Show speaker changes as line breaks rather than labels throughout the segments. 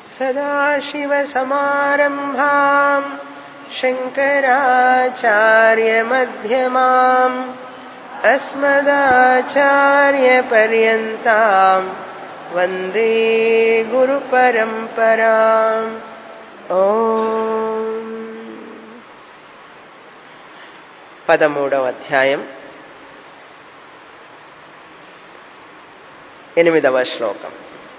सदाशिवसमारम्भाम् शङ्कराचार्यमध्यमाम् अस्मदाचार्यपर्यन्ताम् वन्दे गुरुपरम्पराम् ఓ పదమూడవ అధ్యాయం ఎనిమిదవ శ్లోకం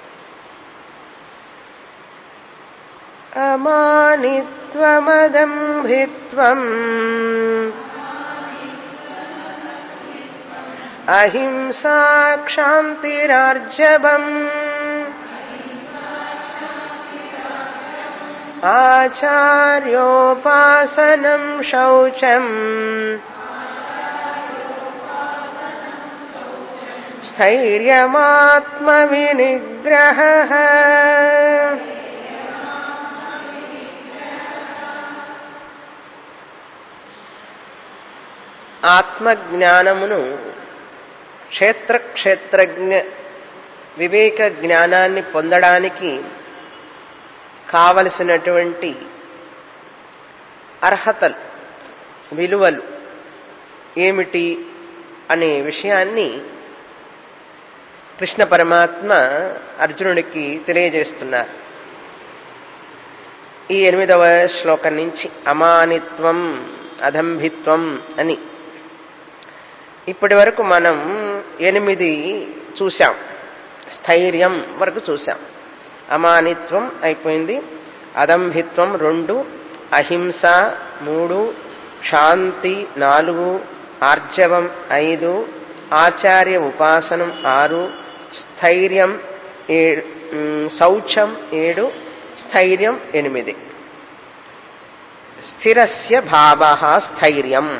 అమానిత్వమదంభిత్వం అహింసా క్షాంతిరార్జవం ఆచార్యోపాసనం శౌచం స్థైర్యమాత్మవినిగ్రహ ఆత్మజ్ఞానమును క్షేత్ర క్షేత్రజ్ఞ వివేక జ్ఞానాన్ని పొందడానికి కావలసినటువంటి అర్హతలు విలువలు ఏమిటి అనే విషయాన్ని కృష్ణ పరమాత్మ అర్జునుడికి తెలియజేస్తున్నారు ఈ ఎనిమిదవ శ్లోకం నుంచి అమానిత్వం అదంభిత్వం అని ఇప్పటి వరకు మనం ఎనిమిది చూశాం స్థైర్యం వరకు చూశాం అమానిత్వం అయిపోయింది అదంభిత్వం రెండు అహింస మూడు శాంతి నాలుగు ఆర్జవం ఐదు ఆచార్య ఉపాసనం ఆరు స్థైర్యం ఏడు శౌచం ఏడు స్థైర్యం ఎనిమిది స్థిరస్య భావ స్థైర్యం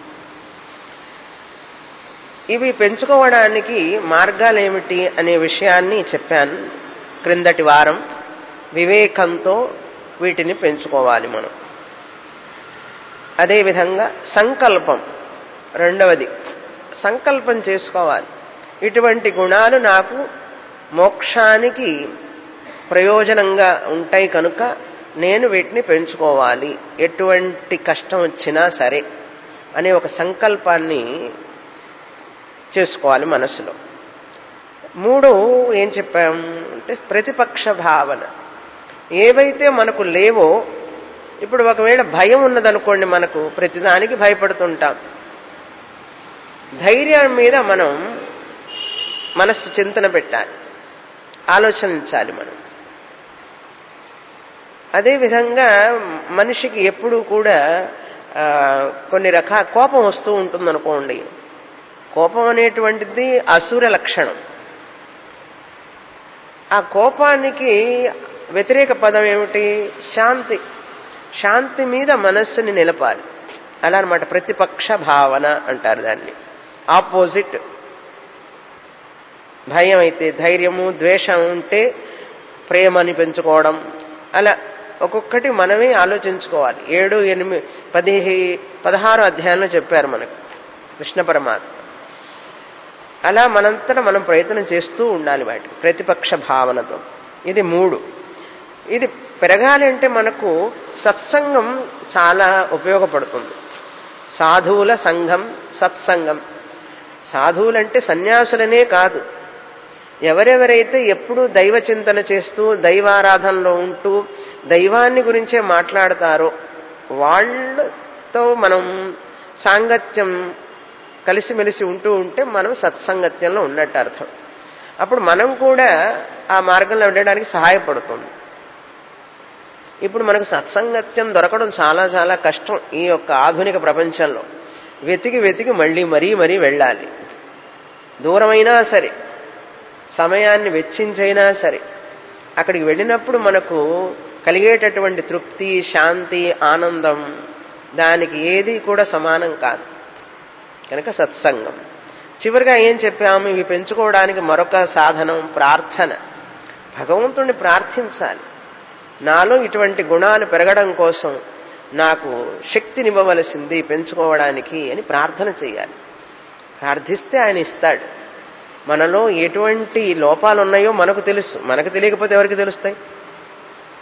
ఇవి పెంచుకోవడానికి మార్గాలు ఏమిటి అనే విషయాన్ని చెప్పాను క్రిందటి వారం వివేకంతో వీటిని పెంచుకోవాలి మనం అదేవిధంగా సంకల్పం రెండవది సంకల్పం చేసుకోవాలి ఇటువంటి గుణాలు నాకు మోక్షానికి ప్రయోజనంగా ఉంటాయి కనుక నేను వీటిని పెంచుకోవాలి ఎటువంటి కష్టం వచ్చినా సరే అనే ఒక సంకల్పాన్ని చేసుకోవాలి మనసులో మూడు ఏం చెప్పాం అంటే ప్రతిపక్ష భావన ఏవైతే మనకు లేవో ఇప్పుడు ఒకవేళ భయం ఉన్నదనుకోండి మనకు ప్రతిదానికి భయపడుతుంటాం ధైర్యం మీద మనం మనస్సు చింతన పెట్టాలి ఆలోచించాలి మనం అదేవిధంగా మనిషికి ఎప్పుడూ కూడా కొన్ని రకాల కోపం వస్తూ ఉంటుందనుకోండి కోపం అనేటువంటిది అసుర లక్షణం ఆ కోపానికి వ్యతిరేక పదం ఏమిటి శాంతి శాంతి మీద మనస్సుని నిలపాలి అలా అనమాట ప్రతిపక్ష భావన అంటారు దాన్ని ఆపోజిట్ భయం అయితే ధైర్యము ద్వేషం ఉంటే ప్రేమని పెంచుకోవడం అలా ఒక్కొక్కటి మనమే ఆలోచించుకోవాలి ఏడు ఎనిమిది పది పదహారు అధ్యాయంలో చెప్పారు మనకు కృష్ణ పరమాత్మ అలా మనంతటా మనం ప్రయత్నం చేస్తూ ఉండాలి వాటికి ప్రతిపక్ష భావనతో ఇది మూడు ఇది పెరగాలి అంటే మనకు సత్సంగం చాలా ఉపయోగపడుతుంది సాధువుల సంఘం సత్సంగం సాధువులంటే సన్యాసులనే కాదు ఎవరెవరైతే ఎప్పుడూ దైవ చింతన చేస్తూ దైవారాధనలో ఉంటూ దైవాన్ని గురించే మాట్లాడతారో వాళ్ళతో మనం సాంగత్యం కలిసిమెలిసి ఉంటూ ఉంటే మనం సత్సంగత్యంలో ఉన్నట్టు అర్థం అప్పుడు మనం కూడా ఆ మార్గంలో ఉండడానికి సహాయపడుతుంది ఇప్పుడు మనకు సత్సంగత్యం దొరకడం చాలా చాలా కష్టం ఈ యొక్క ఆధునిక ప్రపంచంలో వెతికి వెతికి మళ్ళీ మరీ మరీ వెళ్ళాలి దూరమైనా సరే సమయాన్ని వెచ్చించైనా సరే అక్కడికి వెళ్ళినప్పుడు మనకు కలిగేటటువంటి తృప్తి శాంతి ఆనందం దానికి ఏది కూడా సమానం కాదు కనుక సత్సంగం చివరిగా ఏం చెప్పాము ఇవి పెంచుకోవడానికి మరొక సాధనం ప్రార్థన భగవంతుణ్ణి ప్రార్థించాలి నాలో ఇటువంటి గుణాలు పెరగడం కోసం నాకు శక్తినివ్వవలసింది పెంచుకోవడానికి అని ప్రార్థన చేయాలి ప్రార్థిస్తే ఆయన ఇస్తాడు మనలో ఎటువంటి లోపాలు ఉన్నాయో మనకు తెలుసు మనకు తెలియకపోతే ఎవరికి తెలుస్తాయి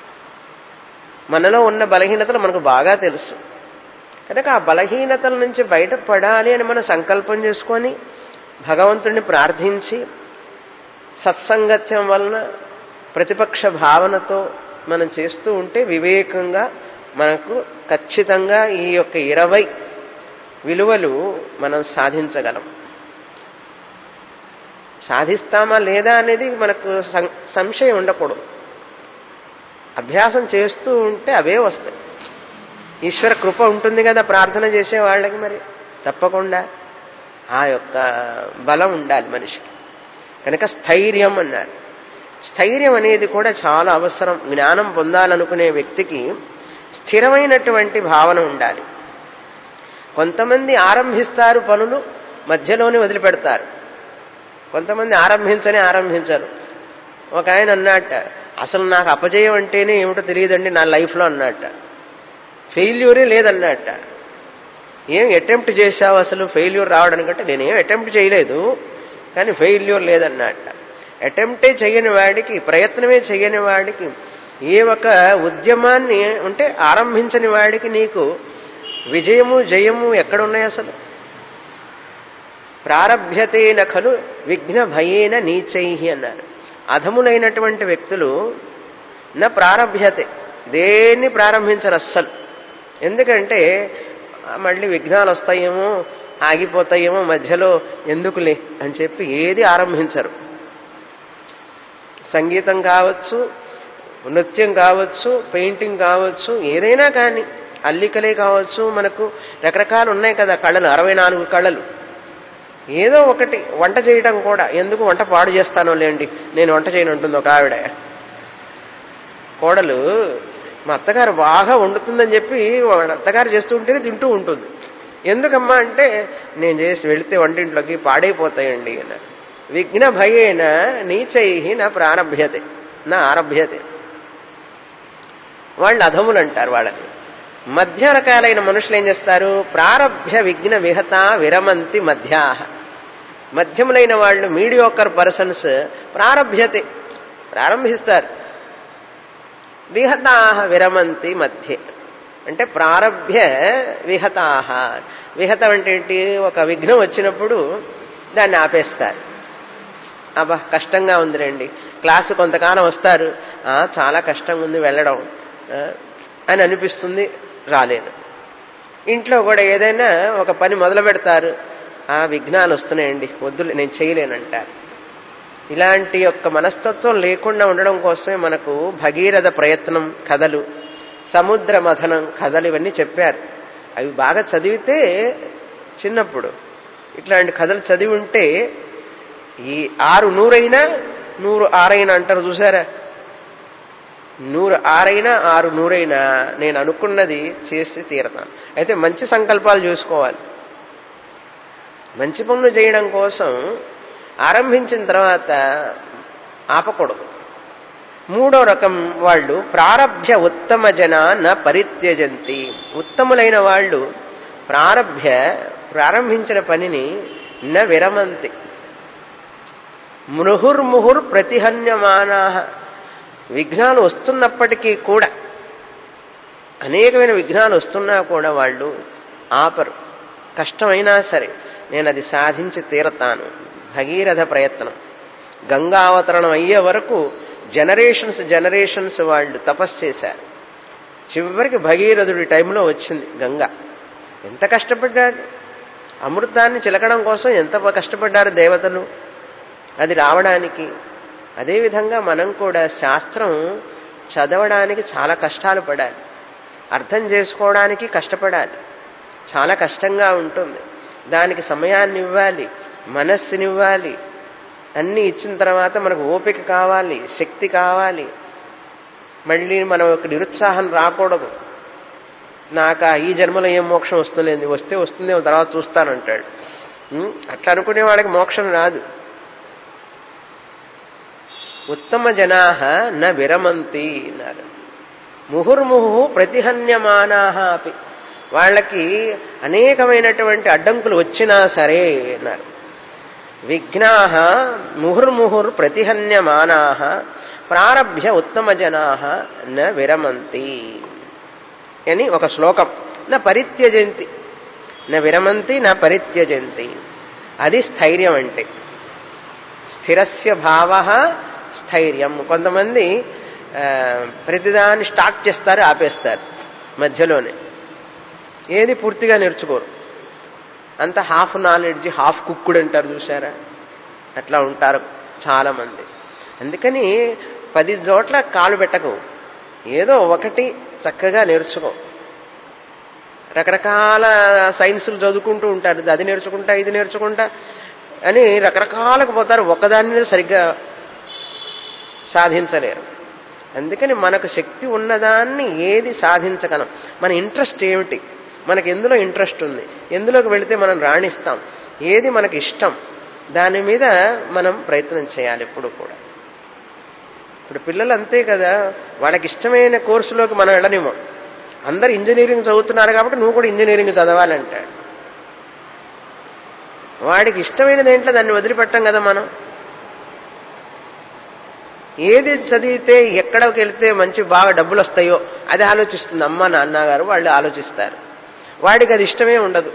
మనలో ఉన్న బలహీనతలు మనకు బాగా తెలుసు కనుక ఆ బలహీనతల నుంచి బయటపడాలి అని మనం సంకల్పం చేసుకొని భగవంతుడిని ప్రార్థించి సత్సంగత్యం వలన ప్రతిపక్ష భావనతో మనం చేస్తూ ఉంటే వివేకంగా మనకు ఖచ్చితంగా ఈ యొక్క ఇరవై విలువలు మనం సాధించగలం సాధిస్తామా లేదా అనేది మనకు సం- సంశయం ఉండకూడదు అభ్యాసం చేస్తూ ఉంటే అవే వస్తాయి ఈశ్వర కృప ఉంటుంది కదా ప్రార్థన చేసే వాళ్ళకి మరి తప్పకుండా ఆ యొక్క బలం ఉండాలి మనిషికి కనుక స్థైర్యం అన్నారు స్థైర్యం అనేది కూడా చాలా అవసరం జ్ఞానం పొందాలనుకునే వ్యక్తికి స్థిరమైనటువంటి భావన ఉండాలి కొంతమంది ఆరంభిస్తారు పనులు మధ్యలోనే వదిలిపెడతారు కొంతమంది ఆరంభించని ఆరంభించరు ఒక ఆయన అన్నట్ట అసలు నాకు అపజయం అంటేనే ఏమిటో తెలియదండి నా లైఫ్లో అన్నట్ట ఫెయిల్యూరే లేదన్నట్ట ఏం అటెంప్ట్ చేశావు అసలు ఫెయిల్యూర్ రావడానికంటే నేనేం అటెంప్ట్ చేయలేదు కానీ ఫెయిల్యూర్ లేదన్నట్ట అటెంప్టే చేయని వాడికి ప్రయత్నమే చేయని వాడికి ఏ ఒక ఉద్యమాన్ని అంటే ఆరంభించని వాడికి నీకు విజయము జయము ఎక్కడున్నాయి అసలు ప్రారభ్యతేన ఖలు విఘ్న భయేన నీచై అన్నారు అధములైనటువంటి వ్యక్తులు నా ప్రారభ్యతే దేన్ని ప్రారంభించరు అస్సలు ఎందుకంటే ఆ, మళ్ళీ విఘ్నాలు వస్తాయేమో ఆగిపోతాయేమో మధ్యలో ఎందుకులే అని చెప్పి ఏది ఆరంభించరు సంగీతం కావచ్చు నృత్యం కావచ్చు పెయింటింగ్ కావచ్చు ఏదైనా కానీ అల్లికలే కావచ్చు మనకు రకరకాలు ఉన్నాయి కదా కళలు అరవై నాలుగు కళలు ఏదో ఒకటి వంట చేయడం కూడా ఎందుకు వంట పాడు చేస్తానో లేండి నేను వంట చేయను ఉంటుంది ఒక ఆవిడ కోడలు మా అత్తగారు బాగా వండుతుందని చెప్పి వాళ్ళ అత్తగారు చేస్తూ ఉంటేనే తింటూ ఉంటుంది ఎందుకమ్మా అంటే నేను చేసి వెళితే వంటింట్లోకి పాడైపోతాయండి అన్నారు విఘ్న భయేన నీచై నా ప్రారభ్యతే నా ఆరభ్యతే వాళ్ళు అధములు అంటారు వాళ్ళని మధ్య రకాలైన మనుషులు ఏం చేస్తారు ప్రారభ్య విఘ్న విహత విరమంతి మధ్యాహ మధ్యములైన వాళ్ళు మీడియోకర్ పర్సన్స్ ప్రారభ్యతే ప్రారంభిస్తారు విహతాహ విరమంతి మధ్య అంటే ప్రారభ్య విహతాహ విహతం అంటే ఏంటి ఒక విఘ్నం వచ్చినప్పుడు దాన్ని ఆపేస్తారు అబ్బా కష్టంగా ఉందిలేండి క్లాసు కొంతకాలం వస్తారు "ఆ, చాలా కష్టంగా ఉంది వెళ్ళడం ఆ, అని అనిపిస్తుంది రాలేను ఇంట్లో కూడా ఏదైనా ఒక పని మొదలు పెడతారు ఆ విఘ్నాలు వస్తున్నాయండి వద్దులే నేను చేయలేనంటారు ఇలాంటి యొక్క మనస్తత్వం లేకుండా ఉండడం కోసమే మనకు భగీరథ ప్రయత్నం కథలు సముద్ర మథనం కథలు ఇవన్నీ చెప్పారు అవి బాగా చదివితే చిన్నప్పుడు ఇట్లాంటి కథలు చదివి ఉంటే ఈ ఆరు నూరైనా నూరు ఆరైనా అంటారు చూసారా నూరు ఆరైనా ఆరు నూరైనా నేను అనుకున్నది చేసి తీరతాను అయితే మంచి సంకల్పాలు చూసుకోవాలి మంచి పనులు చేయడం కోసం ఆరంభించిన తర్వాత ఆపకూడదు మూడో రకం వాళ్ళు ప్రారభ్య ఉత్తమ జన న పరిత్యజంతి ఉత్తములైన వాళ్ళు ప్రారభ్య ప్రారంభించిన పనిని న విరమంతి మృహుర్ముహుర్ ప్రతిహన్యమానా విఘ్నాలు వస్తున్నప్పటికీ కూడా అనేకమైన విఘ్నాలు వస్తున్నా కూడా వాళ్ళు ఆపరు కష్టమైనా సరే నేను అది సాధించి తీరతాను భగీరథ ప్రయత్నం గంగావతరణం అయ్యే వరకు జనరేషన్స్ జనరేషన్స్ వాళ్ళు తపస్సు చేశారు చివరికి భగీరథుడి టైంలో వచ్చింది గంగ ఎంత కష్టపడ్డాడు అమృతాన్ని చిలకడం కోసం ఎంత కష్టపడ్డారు దేవతలు అది రావడానికి అదేవిధంగా మనం కూడా శాస్త్రం చదవడానికి చాలా కష్టాలు పడాలి అర్థం చేసుకోవడానికి కష్టపడాలి చాలా కష్టంగా ఉంటుంది దానికి సమయాన్ని ఇవ్వాలి మనస్సునివ్వాలి అన్నీ ఇచ్చిన తర్వాత మనకు ఓపిక కావాలి శక్తి కావాలి మళ్ళీ మనం ఒక నిరుత్సాహం రాకూడదు నాకు ఆ ఈ జన్మలో ఏం మోక్షం వస్తుంది వస్తే వస్తుందేమో తర్వాత చూస్తానంటాడు ఉం? అట్లా అనుకునే వాడికి మోక్షం రాదు ఉత్తమ జనా న విరమంతి అన్నారు ముహుర్ముహు ప్రతిహన్యమానా అపి వాళ్ళకి అనేకమైనటువంటి అడ్డంకులు వచ్చినా సరే అన్నారు విఘ్నా ముహుర్ముహుర్ ప్రతిహన్యమానా ప్రారభ్య ఉత్తమ జనా న విరమంతి అని ఒక శ్లోకం నా పరిత్యజంతి నా విరమంతి నా పరిత్యజంతి అది స్థైర్యం అంటే స్థిరస్య భావ స్థైర్యం కొంతమంది ఆ, ప్రతిదాన్ని స్టార్ట్ చేస్తారు ఆపేస్తారు మధ్యలోనే ఏది పూర్తిగా నేర్చుకోరు అంత హాఫ్ నాలెడ్జ్ హాఫ్ కుక్కుడు అంటారు చూసారా అట్లా ఉంటారు చాలా మంది అందుకని పది చోట్ల కాలు పెట్టకు ఏదో ఒకటి చక్కగా నేర్చుకో రకరకాల సైన్సులు చదువుకుంటూ ఉంటారు అది నేర్చుకుంటా ఇది నేర్చుకుంటా అని రకరకాలకు పోతారు ఒకదాన్ని సరిగ్గా సాధించలేరు అందుకని మనకు శక్తి ఉన్నదాన్ని ఏది సాధించగలం మన ఇంట్రెస్ట్ ఏమిటి మనకి ఎందులో ఇంట్రెస్ట్ ఉంది ఎందులోకి వెళితే మనం రాణిస్తాం ఏది మనకి ఇష్టం దాని మీద మనం ప్రయత్నం చేయాలి ఎప్పుడు కూడా ఇప్పుడు పిల్లలు అంతే కదా వాళ్ళకి ఇష్టమైన కోర్సులోకి మనం వెళ్ళనివ్వం అందరు ఇంజనీరింగ్ చదువుతున్నారు కాబట్టి నువ్వు కూడా ఇంజనీరింగ్ చదవాలంటాడు వాడికి ఇష్టమైన దేంట్లో దాన్ని వదిలిపెట్టాం కదా మనం ఏది చదివితే ఎక్కడికి వెళితే మంచి బాగా డబ్బులు వస్తాయో అది ఆలోచిస్తుంది అమ్మ నాన్నగారు వాళ్ళు ఆలోచిస్తారు వాడికి అది ఇష్టమే ఉండదు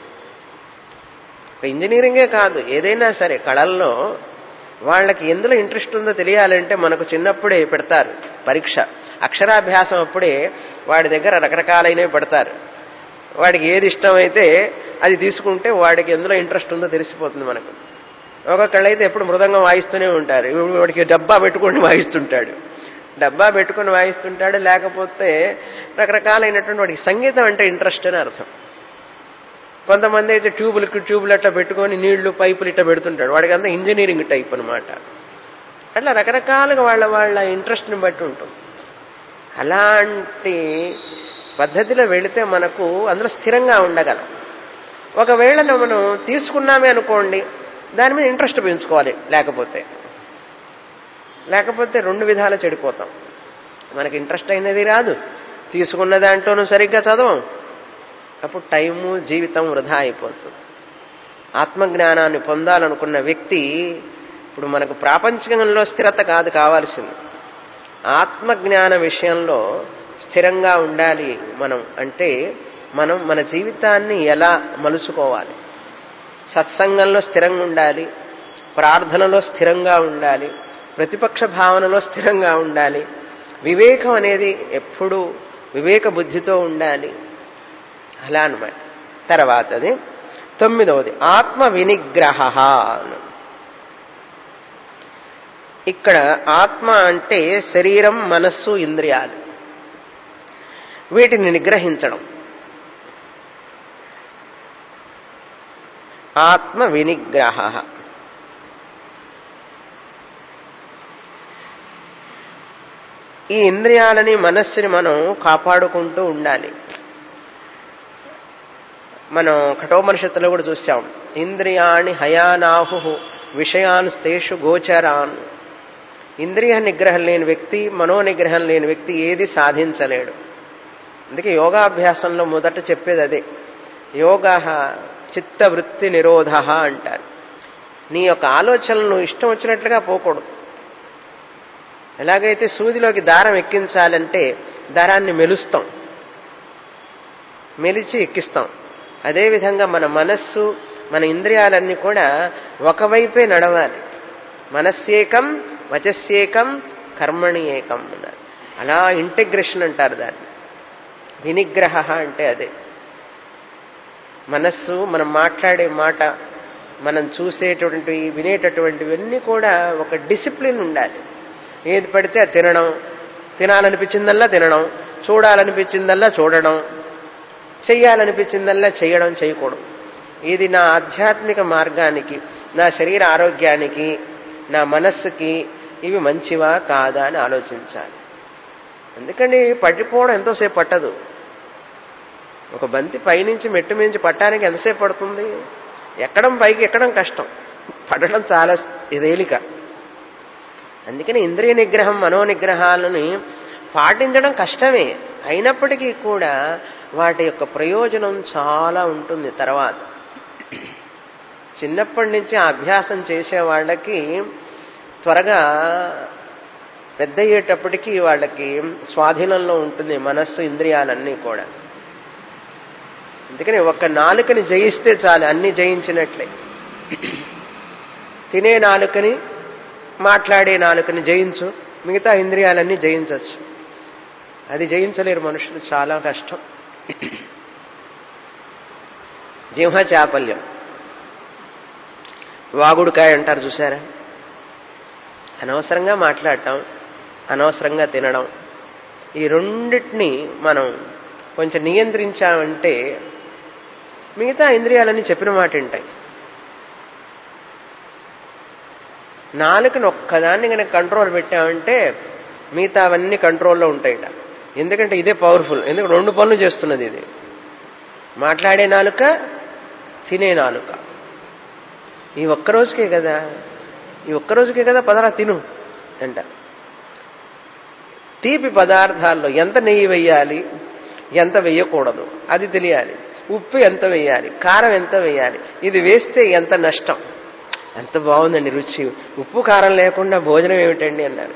ఇంజనీరింగే కాదు ఏదైనా సరే కళల్లో వాళ్ళకి ఎందులో ఇంట్రెస్ట్ ఉందో తెలియాలంటే మనకు చిన్నప్పుడే పెడతారు పరీక్ష అక్షరాభ్యాసం అప్పుడే వాడి దగ్గర రకరకాలైనవి పెడతారు వాడికి ఏది ఇష్టమైతే అది తీసుకుంటే వాడికి ఎందులో ఇంట్రెస్ట్ ఉందో తెలిసిపోతుంది మనకు ఒక్కొక్కళ్ళైతే ఎప్పుడు మృదంగం వాయిస్తూనే ఉంటారు ఇప్పుడు వాడికి డబ్బా పెట్టుకొని వాయిస్తుంటాడు డబ్బా పెట్టుకొని వాయిస్తుంటాడు లేకపోతే రకరకాలైనటువంటి వాడికి సంగీతం అంటే ఇంట్రెస్ట్ అని అర్థం కొంతమంది అయితే ట్యూబులకి ట్యూబులు అట్లా పెట్టుకొని నీళ్లు పైపులు ఇట్లా పెడుతుంటాడు వాడికి అంతా ఇంజనీరింగ్ టైప్ అనమాట అట్లా రకరకాలుగా వాళ్ళ వాళ్ళ ఇంట్రెస్ట్ని బట్టి ఉంటుంది అలాంటి పద్ధతిలో వెళితే మనకు అందులో స్థిరంగా ఉండగలం ఒకవేళ మనం తీసుకున్నామే అనుకోండి దాని మీద ఇంట్రెస్ట్ పెంచుకోవాలి లేకపోతే లేకపోతే రెండు విధాలు చెడిపోతాం మనకి ఇంట్రెస్ట్ అయినది రాదు తీసుకున్న దాంట్లోనూ సరిగ్గా చదవం అప్పుడు టైము జీవితం వృధా అయిపోతుంది ఆత్మజ్ఞానాన్ని పొందాలనుకున్న వ్యక్తి ఇప్పుడు మనకు ప్రాపంచికంలో స్థిరత కాదు కావాల్సింది ఆత్మజ్ఞాన విషయంలో స్థిరంగా ఉండాలి మనం అంటే మనం మన జీవితాన్ని ఎలా మలుచుకోవాలి సత్సంగంలో స్థిరంగా ఉండాలి ప్రార్థనలో స్థిరంగా ఉండాలి ప్రతిపక్ష భావనలో స్థిరంగా ఉండాలి వివేకం అనేది ఎప్పుడూ వివేక బుద్ధితో ఉండాలి అలా అనమాట తర్వాతది తొమ్మిదవది ఆత్మ వినిగ్రహ ఇక్కడ ఆత్మ అంటే శరీరం మనస్సు ఇంద్రియాలు వీటిని నిగ్రహించడం ఆత్మ వినిగ్రహ ఈ ఇంద్రియాలని మనస్సుని మనం కాపాడుకుంటూ ఉండాలి మనం కఠోపనిషత్తులో కూడా చూసాం ఇంద్రియాణి హయానాహు విషయాన్ స్తేషు గోచరాన్ ఇంద్రియ నిగ్రహం లేని వ్యక్తి మనో నిగ్రహం లేని వ్యక్తి ఏది సాధించలేడు అందుకే యోగాభ్యాసంలో మొదట చెప్పేది అదే యోగ చిత్తవృత్తి నిరోధ అంటారు నీ యొక్క ఆలోచనలు నువ్వు ఇష్టం వచ్చినట్లుగా పోకూడదు ఎలాగైతే సూదిలోకి దారం ఎక్కించాలంటే దారాన్ని మెలుస్తాం మెలిచి ఎక్కిస్తాం అదేవిధంగా మన మనస్సు మన ఇంద్రియాలన్నీ కూడా ఒకవైపే నడవాలి మనస్సేకం వచస్యేకం కర్మణి ఏకం అన్నారు అలా ఇంటిగ్రేషన్ అంటారు దాన్ని వినిగ్రహ అంటే అదే మనస్సు మనం మాట్లాడే మాట మనం చూసేటువంటివి వినేటటువంటివన్నీ కూడా ఒక డిసిప్లిన్ ఉండాలి ఏది పడితే అది తినడం తినాలనిపించిందల్లా తినడం చూడాలనిపించిందల్లా చూడడం చెయ్యాలనిపించిందల్లా చేయడం చేయకూడదు ఇది నా ఆధ్యాత్మిక మార్గానికి నా శరీర ఆరోగ్యానికి నా మనస్సుకి ఇవి మంచివా కాదా అని ఆలోచించాలి ఎందుకండి పడిపోవడం ఎంతోసేపు పట్టదు ఒక బంతి పైనుంచి మెట్టు మించి పట్టడానికి ఎంతసేపు పడుతుంది ఎక్కడం పైకి ఎక్కడం కష్టం పడడం చాలా తేలిక అందుకని ఇంద్రియ నిగ్రహం మనో నిగ్రహాలని పాటించడం కష్టమే అయినప్పటికీ కూడా వాటి యొక్క ప్రయోజనం చాలా ఉంటుంది తర్వాత చిన్నప్పటి నుంచి ఆ అభ్యాసం చేసే వాళ్ళకి త్వరగా పెద్ద అయ్యేటప్పటికీ వాళ్ళకి స్వాధీనంలో ఉంటుంది మనస్సు ఇంద్రియాలన్నీ కూడా అందుకని ఒక్క నాలుకని జయిస్తే చాలు అన్ని జయించినట్లే తినే నాలుకని మాట్లాడే నాలుకని జయించు మిగతా ఇంద్రియాలన్నీ జయించవచ్చు అది జయించలేరు మనుషులు చాలా కష్టం జింహ చాపల్యం వాగుడుకాయ అంటారు చూసారా అనవసరంగా మాట్లాడటం అనవసరంగా తినడం ఈ రెండింటిని మనం కొంచెం నియంత్రించామంటే మిగతా ఇంద్రియాలన్నీ చెప్పిన మాట వింటాయి నాలుకను ఒక్కదాన్ని కనుక కంట్రోల్ పెట్టామంటే మిగతా అవన్నీ కంట్రోల్లో ఉంటాయిట ఎందుకంటే ఇదే పవర్ఫుల్ ఎందుకంటే రెండు పనులు చేస్తున్నది ఇది మాట్లాడే నాలుక తినే నాలుక ఈ ఒక్క రోజుకే కదా ఈ ఒక్క రోజుకే కదా పదరా తిను అంట తీపి పదార్థాల్లో ఎంత నెయ్యి వెయ్యాలి ఎంత వెయ్యకూడదు అది తెలియాలి ఉప్పు ఎంత వెయ్యాలి కారం ఎంత వెయ్యాలి ఇది వేస్తే ఎంత నష్టం ఎంత బాగుందండి రుచి ఉప్పు కారం లేకుండా భోజనం ఏమిటండి అన్నారు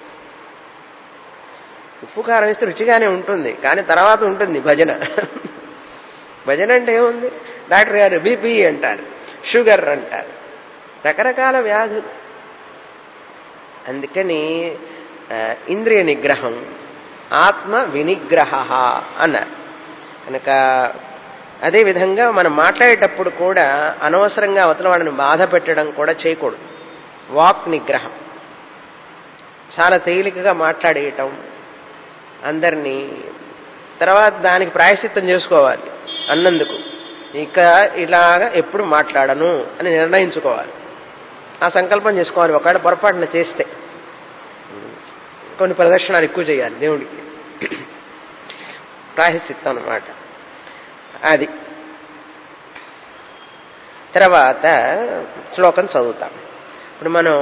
ఉప్పు కారం వేస్తే రుచిగానే ఉంటుంది కానీ తర్వాత ఉంటుంది భజన భజన అంటే ఏముంది డాక్టర్ గారు బీపీ అంటారు షుగర్ అంటారు రకరకాల వ్యాధులు అందుకని ఇంద్రియ నిగ్రహం ఆత్మ వినిగ్రహ అన్నారు కనుక అదేవిధంగా మనం మాట్లాడేటప్పుడు కూడా అనవసరంగా అవతల వాళ్ళని బాధ పెట్టడం కూడా చేయకూడదు వాక్ నిగ్రహం చాలా తేలికగా మాట్లాడేయటం అందరినీ తర్వాత దానికి ప్రాయశ్చిత్తం చేసుకోవాలి అన్నందుకు ఇక ఇలాగా ఎప్పుడు మాట్లాడను అని నిర్ణయించుకోవాలి ఆ సంకల్పం చేసుకోవాలి ఒకవేళ పొరపాటున చేస్తే కొన్ని ప్రదర్శనలు ఎక్కువ చేయాలి దేవుడికి ప్రాయశ్చిత్తం అన్నమాట అది తర్వాత శ్లోకం చదువుతాం ఇప్పుడు మనం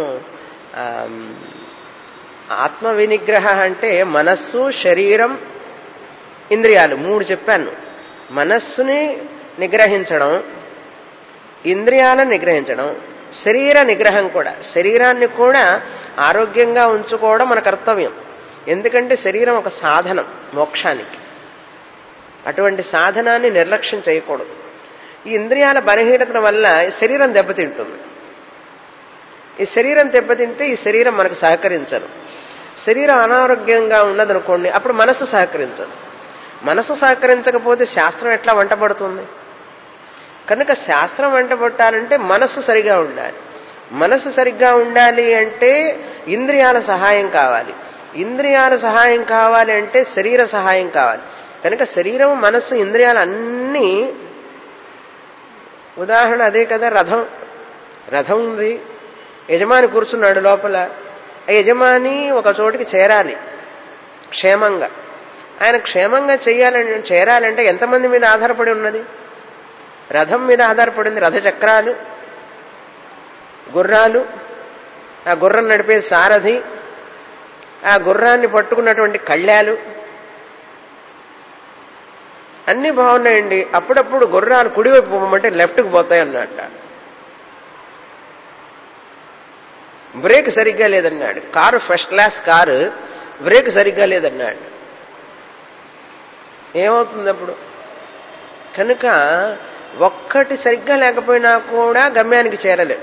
ఆత్మ వినిగ్రహ అంటే మనస్సు శరీరం ఇంద్రియాలు మూడు చెప్పాను మనస్సుని నిగ్రహించడం ఇంద్రియాలను నిగ్రహించడం శరీర నిగ్రహం కూడా శరీరాన్ని కూడా ఆరోగ్యంగా ఉంచుకోవడం మన కర్తవ్యం ఎందుకంటే శరీరం ఒక సాధనం మోక్షానికి అటువంటి సాధనాన్ని నిర్లక్ష్యం చేయకూడదు ఈ ఇంద్రియాల బలహీనత వల్ల శరీరం దెబ్బతింటుంది ఈ శరీరం దెబ్బతింటే ఈ శరీరం మనకు సహకరించదు శరీరం అనారోగ్యంగా ఉన్నదనుకోండి అప్పుడు మనసు సహకరించదు మనసు సహకరించకపోతే శాస్త్రం ఎట్లా వంటపడుతుంది కనుక శాస్త్రం వెంటబట్టాలంటే మనస్సు సరిగా ఉండాలి మనస్సు సరిగ్గా ఉండాలి అంటే ఇంద్రియాల సహాయం కావాలి ఇంద్రియాల సహాయం కావాలి అంటే శరీర సహాయం కావాలి కనుక శరీరం మనస్సు ఇంద్రియాలు అన్నీ ఉదాహరణ అదే కదా రథం రథం ఉంది యజమాని కూర్చున్నాడు లోపల ఆ యజమాని ఒక చోటికి చేరాలి క్షేమంగా ఆయన క్షేమంగా చేయాలని చేరాలంటే ఎంతమంది మీద ఆధారపడి ఉన్నది రథం మీద ఆధారపడింది రథ చక్రాలు గుర్రాలు ఆ గుర్రం నడిపే సారథి ఆ గుర్రాన్ని పట్టుకున్నటువంటి కళ్యాలు అన్నీ బాగున్నాయండి అప్పుడప్పుడు గుర్రాలు కుడివైపు పోమంటే లెఫ్ట్కి పోతాయి అన్నట్ట బ్రేక్ సరిగ్గా లేదన్నాడు car first class car brake సరిగ్గా లేదన్నాడు ఏమవుతుంది అప్పుడు కనుక ఒక్కటి సరిగ్గా లేకపోయినా కూడా గమ్యానికి చేరలేదు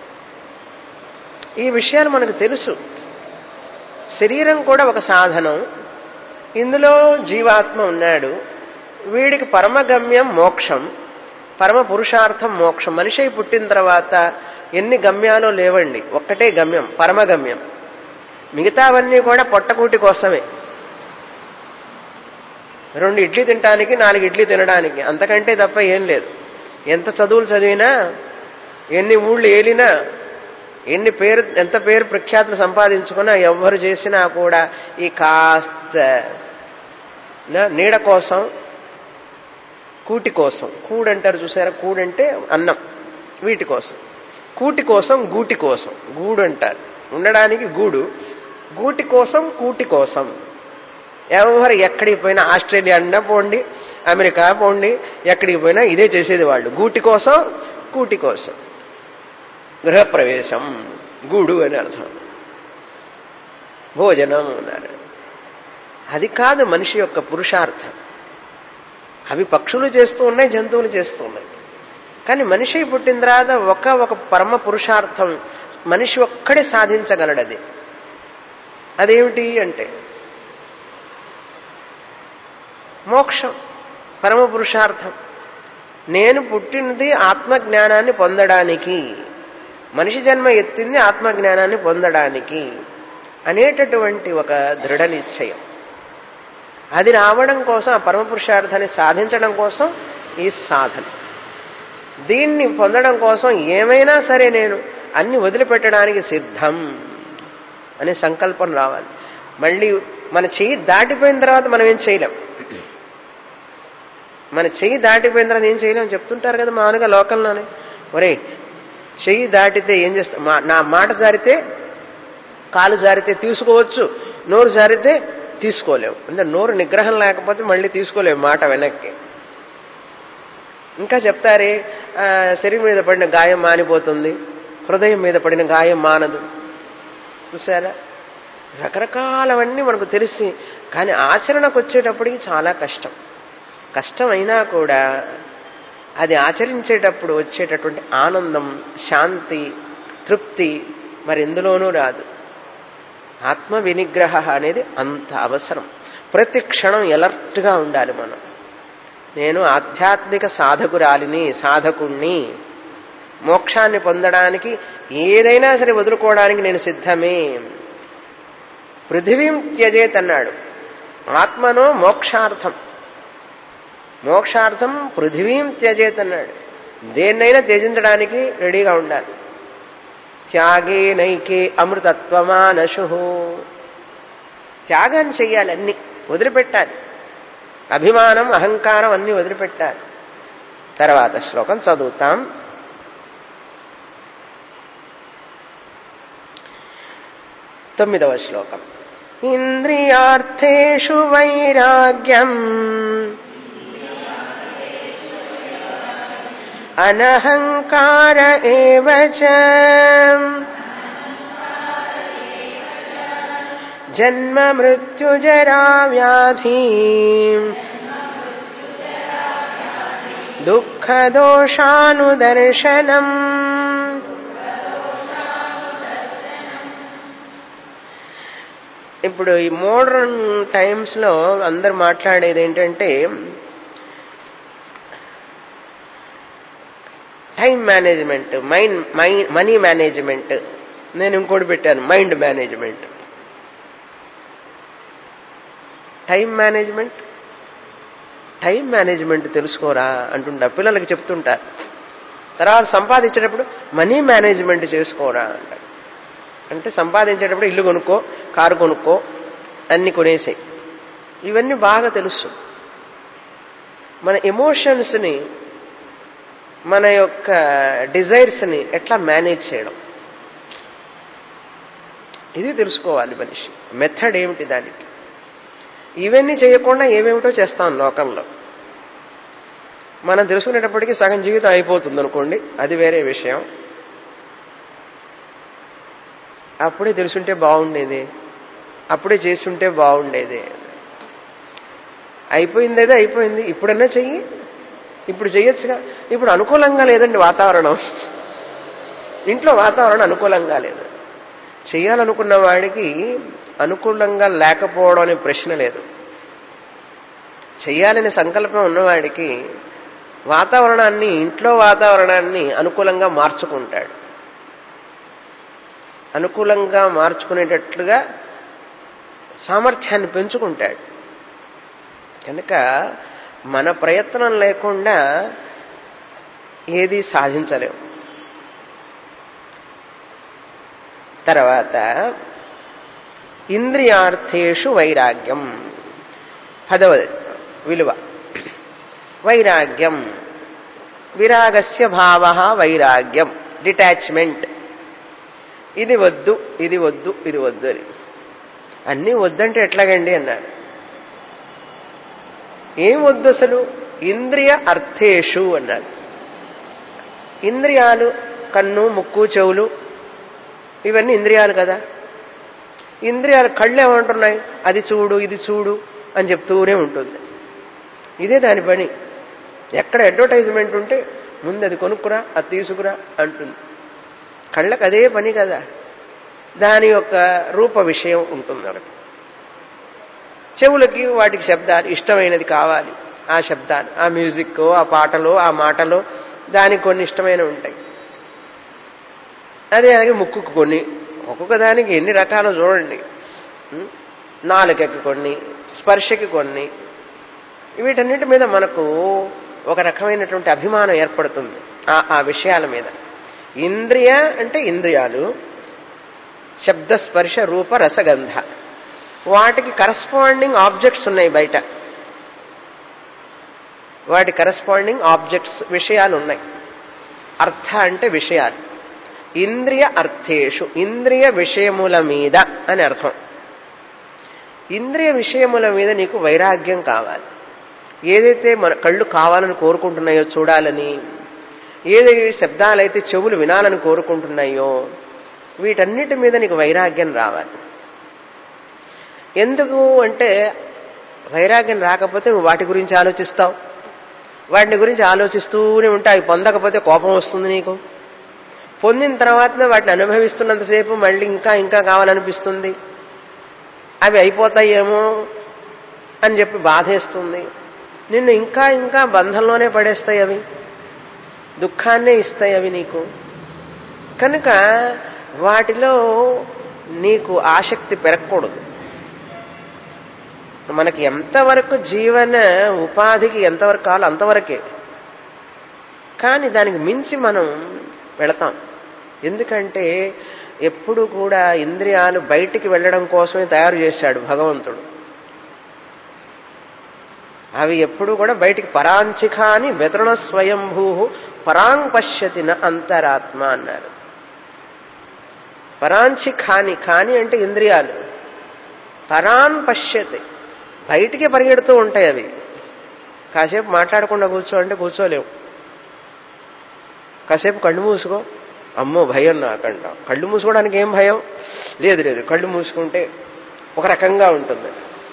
ఈ విషయాలు మనకు తెలుసు శరీరం కూడా ఒక సాధనం ఇందులో జీవాత్మ ఉన్నాడు వీడికి పరమగమ్యం మోక్షం పరమ పురుషార్థం మోక్షం మనిషి అయి పుట్టిన తర్వాత ఎన్ని గమ్యాలో లేవండి ఒక్కటే గమ్యం పరమగమ్యం మిగతావన్నీ కూడా పొట్టకూటి కోసమే రెండు ఇడ్లీ తినడానికి నాలుగు ఇడ్లీ తినడానికి అంతకంటే తప్ప ఏం లేదు ఎంత చదువులు చదివినా ఎన్ని ఊళ్ళు ఏలినా ఎన్ని పేరు ఎంత పేరు ప్రఖ్యాతులు సంపాదించుకున్నా ఎవ్వరు చేసినా కూడా ఈ కాస్త నీడ కోసం కూటి కోసం కూడంటారు చూసారా కూడంటే అన్నం వీటి కోసం కూటి కోసం గూటి కోసం గూడు అంటారు ఉండడానికి గూడు గూటి కోసం కూటి కోసం ఎవరు ఎక్కడికి పోయినా ఆస్ట్రేలియా అన్నా పోండి అమెరికా పోండి ఎక్కడికి పోయినా ఇదే చేసేది వాళ్ళు గూటి కోసం కూటి కోసం గృహప్రవేశం గూడు అని అర్థం భోజనం అన్నారు అది కాదు మనిషి యొక్క పురుషార్థం అవి పక్షులు చేస్తూ ఉన్నాయి జంతువులు చేస్తూ ఉన్నాయి కానీ మనిషి పుట్టిన తర్వాత ఒక ఒక పరమ పురుషార్థం మనిషి ఒక్కడే సాధించగలడది అదేమిటి అంటే మోక్షం పరమ పురుషార్థం నేను పుట్టినది ఆత్మజ్ఞానాన్ని పొందడానికి మనిషి జన్మ ఎత్తింది ఆత్మజ్ఞానాన్ని పొందడానికి అనేటటువంటి ఒక దృఢ నిశ్చయం అది రావడం కోసం ఆ పరమ పురుషార్థాన్ని సాధించడం కోసం ఈ సాధన దీన్ని పొందడం కోసం ఏమైనా సరే నేను అన్ని వదిలిపెట్టడానికి సిద్ధం అనే సంకల్పం రావాలి మళ్ళీ మన చెయ్యి దాటిపోయిన తర్వాత మనం ఏం చేయలేం మన చెయ్యి దాటిపోయిన తర్వాత ఏం చేయలేం చెప్తుంటారు కదా మామూలుగా లోకల్లోనే ఒరే చెయ్యి దాటితే ఏం చేస్తా మా- నా మాట జారితే కాలు జారితే తీసుకోవచ్చు నోరు జారితే తీసుకోలేవు అంటే నోరు నిగ్రహం లేకపోతే మళ్ళీ తీసుకోలేవు మాట వెనక్కి ఇంకా చెప్తారే ఆ, శరీరం మీద పడిన గాయం మానిపోతుంది హృదయం మీద పడిన గాయం మానదు చూసారా రకరకాలవన్నీ మనకు తెలిసి కానీ ఆచరణకు వచ్చేటప్పటికి చాలా కష్టం కష్టమైనా కూడా అది ఆచరించేటప్పుడు వచ్చేటటువంటి ఆనందం శాంతి తృప్తి మరి ఎందులోనూ రాదు ఆత్మ వినిగ్రహ అనేది అంత అవసరం ప్రతి క్షణం ఎలర్ట్గా ఉండాలి మనం నేను ఆధ్యాత్మిక సాధకురాలిని సాధకుణ్ణి మోక్షాన్ని పొందడానికి ఏదైనా సరే వదులుకోవడానికి నేను సిద్ధమే పృథివీం త్యజేత్ అన్నాడు ఆత్మనో మోక్షార్థం మోక్షార్థం పృథివీం త్యజేత్ అన్నాడు దేన్నైనా త్యజించడానికి రెడీగా ఉండాలి త్యాగే నైకే అమృతత్వమానశు త్యాగాన్ని చెయ్యాలి అన్ని వదిలిపెట్టాలి అభిమానం అహంకారం అన్ని వదిలిపెట్టాలి తర్వాత శ్లోకం చదువుతాం తొమ్మిదవ శ్లోకం ఇంద్రియార్థేషు వైరాగ్యం అనహంకార ఏవ చ జన్మ మృత్యుజరా వ్యాధి దుఃఖదోషానుదర్శనం ఇప్పుడు ఈ మోడర్న్ టైమ్స్ లో అందరు మాట్లాడేది ఏంటంటే time management mind mind money management నేను ఇంకోటి పెట్టాను mind management time management time management తెలుసుకోరా అంటుంటా పిల్లలకి చెప్తుంటారు తర్వాత సంపాదించేటప్పుడు మనీ మేనేజ్మెంట్ చేసుకోరా అంటారు అంటే సంపాదించేటప్పుడు ఇల్లు కొనుక్కో కారు కొనుక్కో అన్ని కొనేసాయి ఇవన్నీ బాగా తెలుసు మన ఎమోషన్స్ని మన యొక్క డిజైర్స్ని ఎట్లా మేనేజ్ చేయడం ఇది తెలుసుకోవాలి మనిషి మెథడ్ ఏమిటి దానికి ఇవన్నీ చేయకుండా ఏమేమిటో చేస్తాం లోకంలో మనం తెలుసుకునేటప్పటికీ సగం జీవితం అయిపోతుంది అనుకోండి అది వేరే విషయం అప్పుడే తెలుసుంటే బాగుండేది అప్పుడే చేస్తుంటే బాగుండేది అయిపోయింది అయితే అయిపోయింది ఇప్పుడన్నా చెయ్యి ఇప్పుడు చెయ్యొచ్చుగా ఇప్పుడు అనుకూలంగా లేదండి వాతావరణం ఇంట్లో వాతావరణం అనుకూలంగా లేదు చేయాలనుకున్న వాడికి అనుకూలంగా లేకపోవడం అనే ప్రశ్న లేదు చెయ్యాలనే సంకల్పం ఉన్నవాడికి వాతావరణాన్ని ఇంట్లో వాతావరణాన్ని అనుకూలంగా మార్చుకుంటాడు అనుకూలంగా మార్చుకునేటట్లుగా సామర్థ్యాన్ని పెంచుకుంటాడు కనుక మన ప్రయత్నం లేకుండా ఏది సాధించలేము తర్వాత ఇంద్రియార్థేషు వైరాగ్యం పదవది విలువ వైరాగ్యం విరాగస్య భావ వైరాగ్యం డిటాచ్మెంట్ ఇది వద్దు ఇది వద్దు ఇది వద్దు అని అన్నీ వద్దంటే ఎట్లాగండి అన్నాడు ఏం వద్దు అసలు ఇంద్రియ అర్థేషు అన్నాడు ఇంద్రియాలు కన్ను ముక్కు చెవులు ఇవన్నీ ఇంద్రియాలు కదా ఇంద్రియాలు కళ్ళు ఏమంటున్నాయి అది చూడు ఇది చూడు అని చెప్తూనే ఉంటుంది ఇదే దాని పని ఎక్కడ అడ్వర్టైజ్మెంట్ ఉంటే ముందు అది కొనుక్కురా అది తీసుకురా అంటుంది కళ్ళకు అదే పని కదా దాని యొక్క రూప విషయం ఉంటుంది అక్కడ చెవులకి వాటికి శబ్దాలు ఇష్టమైనది కావాలి ఆ శబ్దాలు ఆ మ్యూజిక్ ఆ పాటలు ఆ మాటలు దానికి కొన్ని ఇష్టమైనవి ఉంటాయి అదే అలాగే ముక్కుకు కొన్ని ఒక్కొక్క దానికి ఎన్ని రకాలు చూడండి ఉం? నాలుకకి కొన్ని స్పర్శకి కొన్ని వీటన్నిటి మీద మనకు ఒక రకమైనటువంటి అభిమానం ఏర్పడుతుంది ఆ ఆ విషయాల మీద ఇంద్రియ అంటే ఇంద్రియాలు శబ్ద స్పర్శ రూప రసగంధ వాటికి కరస్పాండింగ్ ఆబ్జెక్ట్స్ ఉన్నాయి బయట వాటి కరస్పాండింగ్ ఆబ్జెక్ట్స్ విషయాలు ఉన్నాయి అర్థ అంటే విషయాలు ఇంద్రియ అర్థేషు ఇంద్రియ విషయముల మీద అని అర్థం ఇంద్రియ విషయముల మీద నీకు వైరాగ్యం కావాలి ఏదైతే మన కళ్ళు కావాలని కోరుకుంటున్నాయో చూడాలని ఏదైతే శబ్దాలైతే చెవులు వినాలని కోరుకుంటున్నాయో వీటన్నిటి మీద నీకు వైరాగ్యం రావాలి ఎందుకు అంటే వైరాగ్యం రాకపోతే నువ్వు వాటి గురించి ఆలోచిస్తావు వాటిని గురించి ఆలోచిస్తూనే ఉంటే అవి పొందకపోతే కోపం వస్తుంది నీకు పొందిన తర్వాత వాటిని అనుభవిస్తున్నంతసేపు మళ్ళీ ఇంకా ఇంకా కావాలనిపిస్తుంది అవి అయిపోతాయేమో అని చెప్పి బాధేస్తుంది నిన్ను ఇంకా ఇంకా బంధంలోనే పడేస్తాయి అవి దుఃఖాన్నే ఇస్తాయి అవి నీకు కనుక వాటిలో నీకు ఆసక్తి పెరగకూడదు మనకి ఎంతవరకు జీవన ఉపాధికి ఎంతవరకు కావాలో అంతవరకే కానీ దానికి మించి మనం వెళతాం ఎందుకంటే ఎప్పుడు కూడా ఇంద్రియాలు బయటికి వెళ్ళడం కోసమే తయారు చేశాడు భగవంతుడు అవి ఎప్పుడు కూడా బయటికి పరాంచికాని వెతృణ స్వయంభూ పరాంగ్ పశ్యతి న అంతరాత్మ అన్నారు పరాంచి ఖాని ఖాని అంటే ఇంద్రియాలు పరాన్ పశ్యతి బయటికి పరిగెడుతూ ఉంటాయి అవి కాసేపు మాట్లాడకుండా కూర్చో అంటే కూర్చోలేవు కాసేపు కళ్ళు మూసుకో అమ్మో భయం నాకంట కళ్ళు మూసుకోవడానికి ఏం భయం లేదు లేదు కళ్ళు మూసుకుంటే ఒక రకంగా ఉంటుంది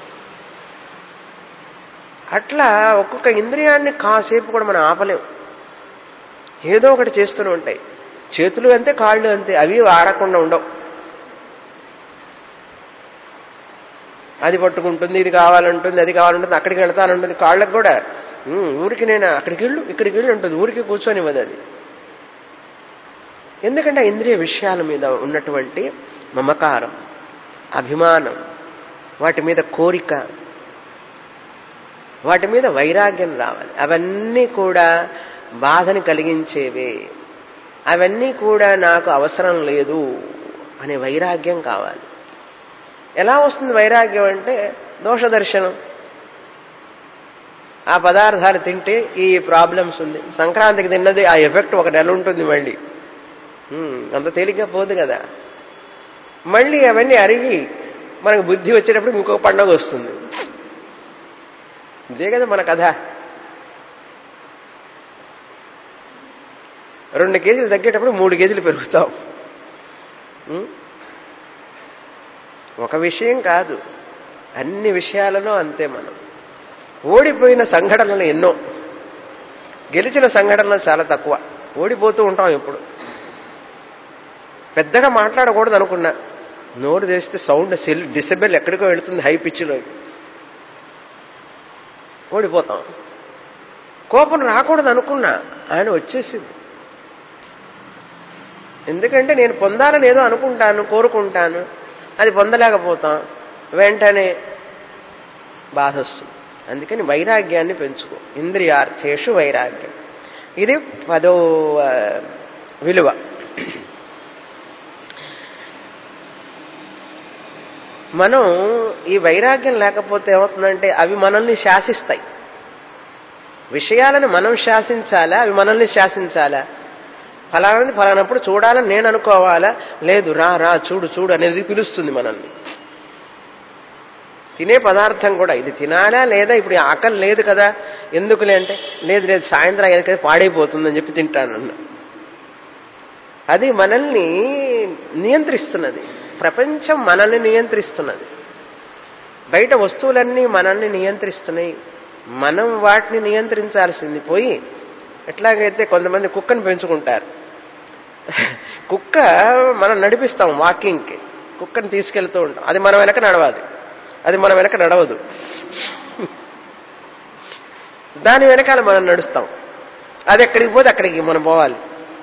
అట్లా ఒక్కొక్క ఇంద్రియాన్ని కాసేపు కూడా మనం ఆపలేం ఏదో ఒకటి చేస్తూనే ఉంటాయి చేతులు అంతే కాళ్ళు అంతే అవి ఆడకుండా ఉండవు అది పట్టుకుంటుంది ఇది కావాలంటుంది అది కావాలంటుంది అక్కడికి వెళ్తానంటుంది కాళ్ళకు కూడా "ఉమ్, ఊరికి నేను అక్కడికి వెళ్ళు ఇక్కడికి వెళ్ళు ఉంటుంది ఊరికి కూర్చొనివ్వదు అది ఎందుకంటే ఆ ఇంద్రియ విషయాల మీద ఉన్నటువంటి మమకారం అభిమానం వాటి మీద కోరిక వాటి మీద వైరాగ్యం రావాలి అవన్నీ కూడా బాధని కలిగించేవే అవన్నీ కూడా నాకు అవసరం లేదు అనే వైరాగ్యం కావాలి ఎలా వస్తుంది వైరాగ్యం అంటే దోష దర్శనం ఆ పదార్థాలు తింటే ఈ ప్రాబ్లమ్స్ ఉంది సంక్రాంతికి తిన్నది ఆ ఎఫెక్ట్ ఒక నెల ఉంటుంది మళ్ళీ ఉమ్, అంత తేలిగ్గా పోదు కదా మళ్ళీ అవన్నీ అరిగి మనకు బుద్ధి వచ్చేటప్పుడు ఇంకొక పండుగ వస్తుంది ఇదే కదా మన కథ రెండు కేజీలు తగ్గేటప్పుడు మూడు కేజీలు పెరుగుతాం ఉమ్? ఒక విషయం కాదు అన్ని విషయాలలో అంతే మనం ఓడిపోయిన సంఘటనలు ఎన్నో గెలిచిన సంఘటనలు చాలా తక్కువ ఓడిపోతూ ఉంటాం ఇప్పుడు పెద్దగా మాట్లాడకూడదు అనుకున్నా నోరు తెరిస్తే సౌండ్ సెల్ డిసబెల్ ఎక్కడికో వెళుతుంది హై పిచ్లో ఓడిపోతాం కోపం రాకూడదు అనుకున్నా ఆయన వచ్చేసింది ఎందుకంటే నేను పొందాలని ఏదో అనుకుంటాను కోరుకుంటాను అది పొందలేకపోతాం వెంటనే బాధ వస్తుంది అందుకని వైరాగ్యాన్ని పెంచుకో ఇంద్రియార్థేషు వైరాగ్యం ఇది పదో ఆ, విలువ మనం ఈ వైరాగ్యం లేకపోతే ఏమవుతుందంటే అవి మనల్ని శాసిస్తాయి విషయాలను మనం శాసించాలా అవి మనల్ని శాసించాలా ఫలానది ఫలానప్పుడు చూడాలని నేను అనుకోవాలా లేదు రా రా చూడు చూడు అనేది పిలుస్తుంది మనల్ని తినే పదార్థం కూడా ఇది తినాలా లేదా ఇప్పుడు ఈ ఆకలి లేదు కదా ఎందుకులే అంటే లేదు లేదు సాయంత్రం అయ్యేది కదా పాడైపోతుందని చెప్పి తింటానన్న అది మనల్ని నియంత్రిస్తున్నది ప్రపంచం మనల్ని నియంత్రిస్తున్నది బయట వస్తువులన్నీ మనల్ని నియంత్రిస్తున్నాయి మనం వాటిని నియంత్రించాల్సింది పోయి ఎట్లాగైతే కొంతమంది కుక్కను పెంచుకుంటారు కుక్క మనం నడిపిస్తాం వాకింగ్కి కుక్కని తీసుకెళ్తూ ఉంటాం అది మన వెనక నడవాలి అది మన వెనక నడవదు దాని వెనకాల మనం నడుస్తాం అది ఎక్కడికి పోతే అక్కడికి మనం పోవాలి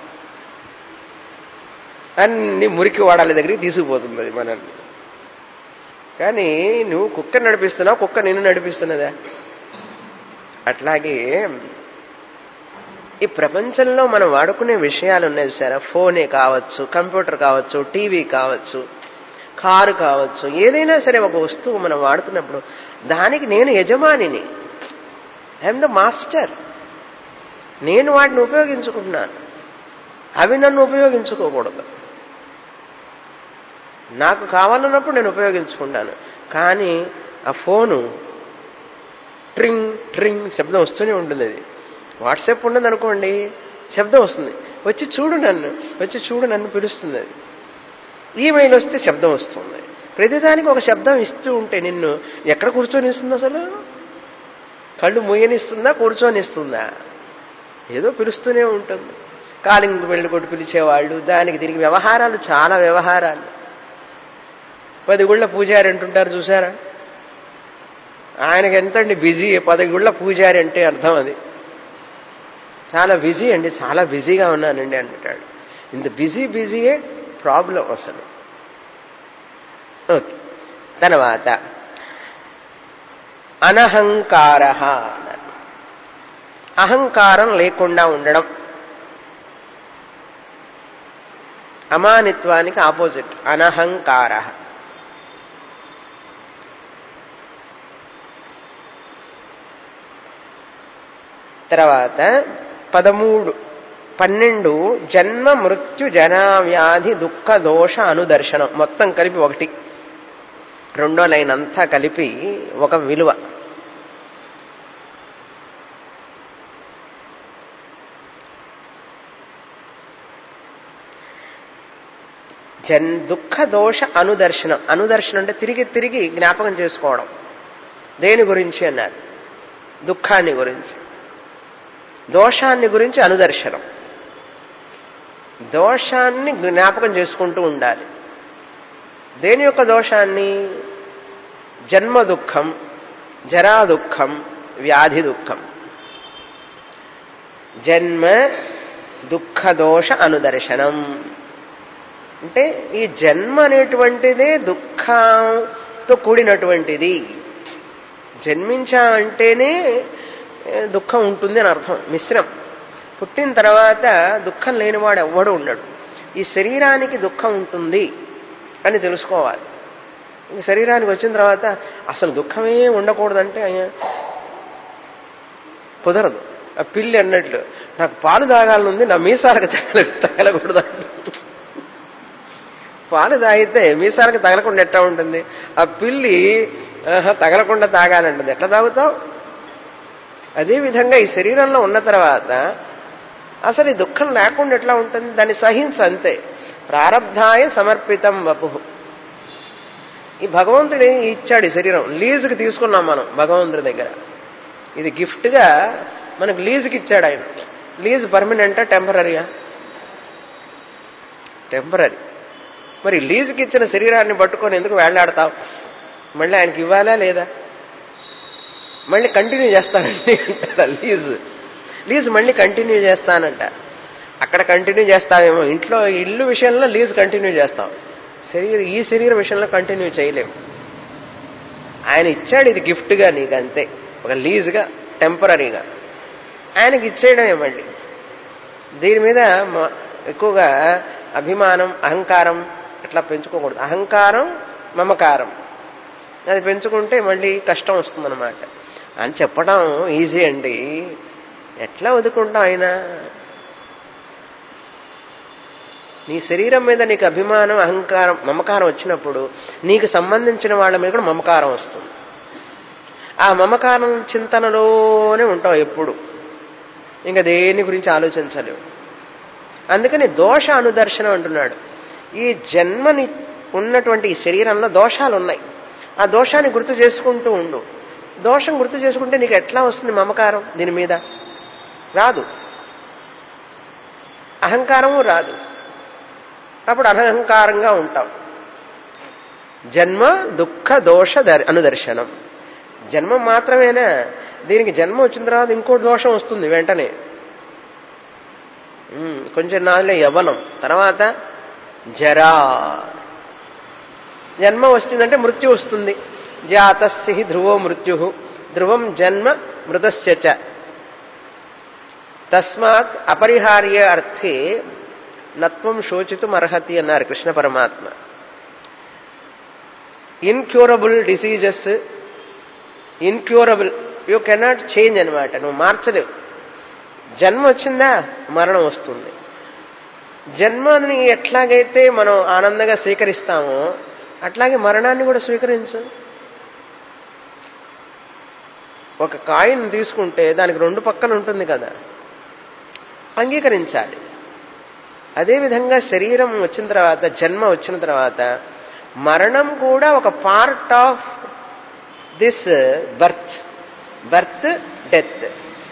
అన్ని మురికి వాడాలి దగ్గరికి తీసుకుపోతుంది అది మనల్ని కానీ నువ్వు కుక్క నడిపిస్తున్నావు కుక్క నిన్ను నడిపిస్తున్నదా అట్లాగే ఈ ప్రపంచంలో మనం వాడుకునే విషయాలు ఉన్నాయి సార్ ఫోనే కావచ్చు కంప్యూటర్ కావచ్చు టీవీ కావచ్చు కారు కావచ్చు ఏదైనా సరే ఒక వస్తువు మనం వాడుతున్నప్పుడు దానికి నేను యజమానిని ఐఎమ్ ద మాస్టర్ నేను వాటిని ఉపయోగించుకుంటున్నాను అవి నన్ను ఉపయోగించుకోకూడదు నాకు కావాలన్నప్పుడు నేను ఉపయోగించుకుంటాను కానీ ఆ ఫోను ట్రింగ్ ట్రింగ్ శబ్దం వస్తూనే ఉంటుంది అది వాట్సాప్ ఉన్నది అనుకోండి శబ్దం వస్తుంది వచ్చి చూడు నన్ను వచ్చి చూడు నన్ను పిలుస్తుంది అది ఈమెయిల్ వస్తే శబ్దం వస్తుంది ప్రతిదానికి ఒక శబ్దం ఇస్తూ ఉంటే నిన్ను ఎక్కడ కూర్చొని ఇస్తుంది అసలు కళ్ళు ముయ్యనిస్తుందా కూర్చొనిస్తుందా ఏదో పిలుస్తూనే ఉంటుంది కాలింగ్ వెళ్ళి కొట్టి పిలిచేవాళ్ళు దానికి దీనికి వ్యవహారాలు చాలా వ్యవహారాలు పది గుళ్ళ పూజారి అంటుంటారు చూసారా ఆయనకి ఎంతండి బిజీ పది గుళ్ళ పూజారి అంటే అర్థం అది చాలా బిజీ అండి చాలా బిజీగా ఉన్నానండి అంటాడు ఇంత బిజీ బిజీయే ప్రాబ్లం అసలు ఓకే తర్వాత అనహంకార అహంకారం లేకుండా ఉండడం అమానిత్వానికి ఆపోజిట్ అనహంకార తర్వాత పదమూడు పన్నెండు జన్మ మృత్యు జనావ్యాధి దుఃఖ దోష అనుదర్శనం మొత్తం కలిపి ఒకటి రెండో లైన్ అంతా కలిపి ఒక విలువ జన్ దుఃఖ దోష అనుదర్శనం అనుదర్శనం అంటే తిరిగి తిరిగి జ్ఞాపకం చేసుకోవడం దేని గురించి అన్నారు దుఃఖాన్ని గురించి దోషాన్ని గురించి అనుదర్శనం దోషాన్ని జ్ఞాపకం చేసుకుంటూ ఉండాలి దేని యొక్క దోషాన్ని జన్మ దుఃఖం జరా దుఃఖం వ్యాధి దుఃఖం జన్మ దుఃఖ దోష అనుదర్శనం అంటే ఈ జన్మ అనేటువంటిదే దుఃఖంతో కూడినటువంటిది జన్మించామంటేనే దుఃఖం ఉంటుంది అని అర్థం మిశ్రం పుట్టిన తర్వాత దుఃఖం లేనివాడు ఎవ్వడు ఉండడు ఈ శరీరానికి దుఃఖం ఉంటుంది అని తెలుసుకోవాలి ఈ శరీరానికి వచ్చిన తర్వాత అసలు దుఃఖమే ఉండకూడదంటే కుదరదు ఆ పిల్లి అన్నట్లు నాకు పాలు తాగాలనుంది నా మీసాలకు తగల తగలకూడదు పాలు తాగితే మీసాలకు తగలకుండా ఎట్లా ఉంటుంది ఆ పిల్లి తగలకుండా తాగాలంటుంది ఎట్లా తాగుతావు అదేవిధంగా ఈ శరీరంలో ఉన్న తర్వాత అసలు ఈ దుఃఖం లేకుండా ఎట్లా ఉంటుంది దాన్ని సహించు అంతే ప్రారంధాయ సమర్పితం వపు ఈ భగవంతుడు ఇచ్చాడు ఈ శరీరం లీజుకి తీసుకున్నాం మనం భగవంతుడి దగ్గర ఇది గిఫ్ట్గా మనకు లీజుకి ఇచ్చాడు ఆయన లీజ్ పర్మనెంటా టెంపరీయా టెంపరీ మరి లీజుకి ఇచ్చిన శరీరాన్ని పట్టుకొని ఎందుకు వేళ్లాడతావు మళ్ళీ ఆయనకి ఇవ్వాలా లేదా మళ్ళీ కంటిన్యూ చేస్తానండి అంటారా లీజ్ లీజ్ మళ్ళీ కంటిన్యూ చేస్తానంట అక్కడ కంటిన్యూ చేస్తావేమో ఇంట్లో ఇల్లు విషయంలో లీజ్ కంటిన్యూ చేస్తాం శరీరం ఈ శరీర విషయంలో కంటిన్యూ చేయలేము ఆయన ఇచ్చాడు ఇది గిఫ్ట్గా నీకు అంతే ఒక లీజ్గా టెంపరీగా ఆయనకి ఇచ్చేయడమే మళ్ళీ దీని మీద ఎక్కువగా అభిమానం అహంకారం అట్లా పెంచుకోకూడదు అహంకారం మమకారం అది పెంచుకుంటే మళ్ళీ కష్టం వస్తుందన్నమాట అని చెప్పడం ఈజీ అండి ఎట్లా వదుకుంటాం ఆయన నీ శరీరం మీద నీకు అభిమానం అహంకారం మమకారం వచ్చినప్పుడు నీకు సంబంధించిన వాళ్ళ మీద కూడా మమకారం వస్తుంది ఆ మమకారం చింతనలోనే ఉంటావు ఎప్పుడు ఇంకా దేని గురించి ఆలోచించలేవు అందుకని దోష అనుదర్శనం అంటున్నాడు ఈ జన్మని ఉన్నటువంటి ఈ శరీరంలో దోషాలు ఉన్నాయి ఆ దోషాన్ని గుర్తు చేసుకుంటూ ఉండు దోషం గుర్తు చేసుకుంటే నీకు ఎట్లా వస్తుంది మమకారం దీని మీద రాదు అహంకారము రాదు అప్పుడు అనహంకారంగా ఉంటాం జన్మ దుఃఖ దోష దర్- అనుదర్శనం జన్మ మాత్రమేనా దీనికి జన్మ వచ్చిన తర్వాత ఇంకో దోషం వస్తుంది వెంటనే ఉమ్, కొంచెం నాలుగే యవ్వనం తర్వాత జరా జన్మ వస్తుందంటే మృత్యు వస్తుంది జాతస్సి ధ్రువో మృత్యు ధ్రువం జన్మ మృతస్య చ తస్మాత్ అపరిహార్య అర్థే నత్వం శోచితం అర్హతి అన్నారు కృష్ణ పరమాత్మ incurable diseases incurable you cannot change అనమాట నువ్వు మార్చలేవు జన్మ వచ్చిందా మరణం వస్తుంది జన్మని ఎట్లాగైతే మనం ఆనందంగా స్వీకరిస్తామో అట్లాగే మరణాన్ని కూడా స్వీకరించు ఒక కాయిన్ తీసుకుంటే దానికి రెండు పక్కలు ఉంటుంది కదా అంగీకరించాలి అదేవిధంగా శరీరం వచ్చిన తర్వాత జన్మ వచ్చిన తర్వాత మరణం కూడా ఒక part of this birth birth death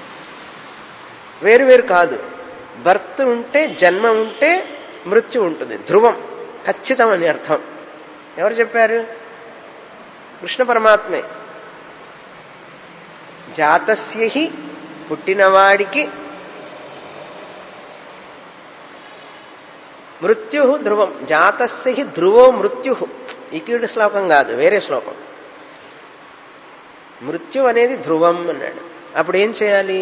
వేరు వేరు కాదు బర్త్ ఉంటే జన్మ ఉంటే మృత్యు ఉంటుంది ధ్రువం ఖచ్చితం అని అర్థం ఎవరు చెప్పారు కృష్ణ పరమాత్మే జాతస్యహి పుట్టినవాడికి మృత్యు ధ్రువం జాతస్య ధ్రువో మృత్యు ఈ కీడు శ్లోకం కాదు వేరే శ్లోకం మృత్యు అనేది ధ్రువం అన్నాడు అప్పుడు ఏం చేయాలి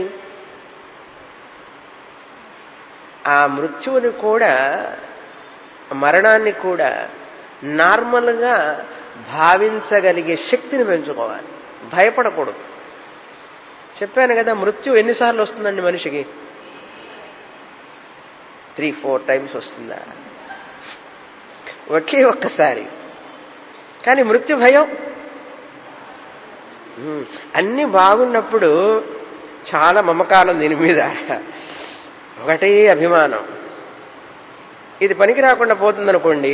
ఆ మృత్యువుని కూడా మరణాన్ని కూడా నార్మల్గా భావించగలిగే శక్తిని పెంచుకోవాలి భయపడకూడదు చెప్పాను కదా మృత్యు ఎన్నిసార్లు వస్తుందండి మనిషికి త్రీ ఫోర్ టైమ్స్ వస్తుందా ఒకే ఒక్కసారి కానీ మృత్యు భయం ఉమ్, అన్ని బాగున్నప్పుడు చాలా మమకారం దీని మీద ఒకటే అభిమానం ఇది పనికి రాకుండా పోతుందనుకోండి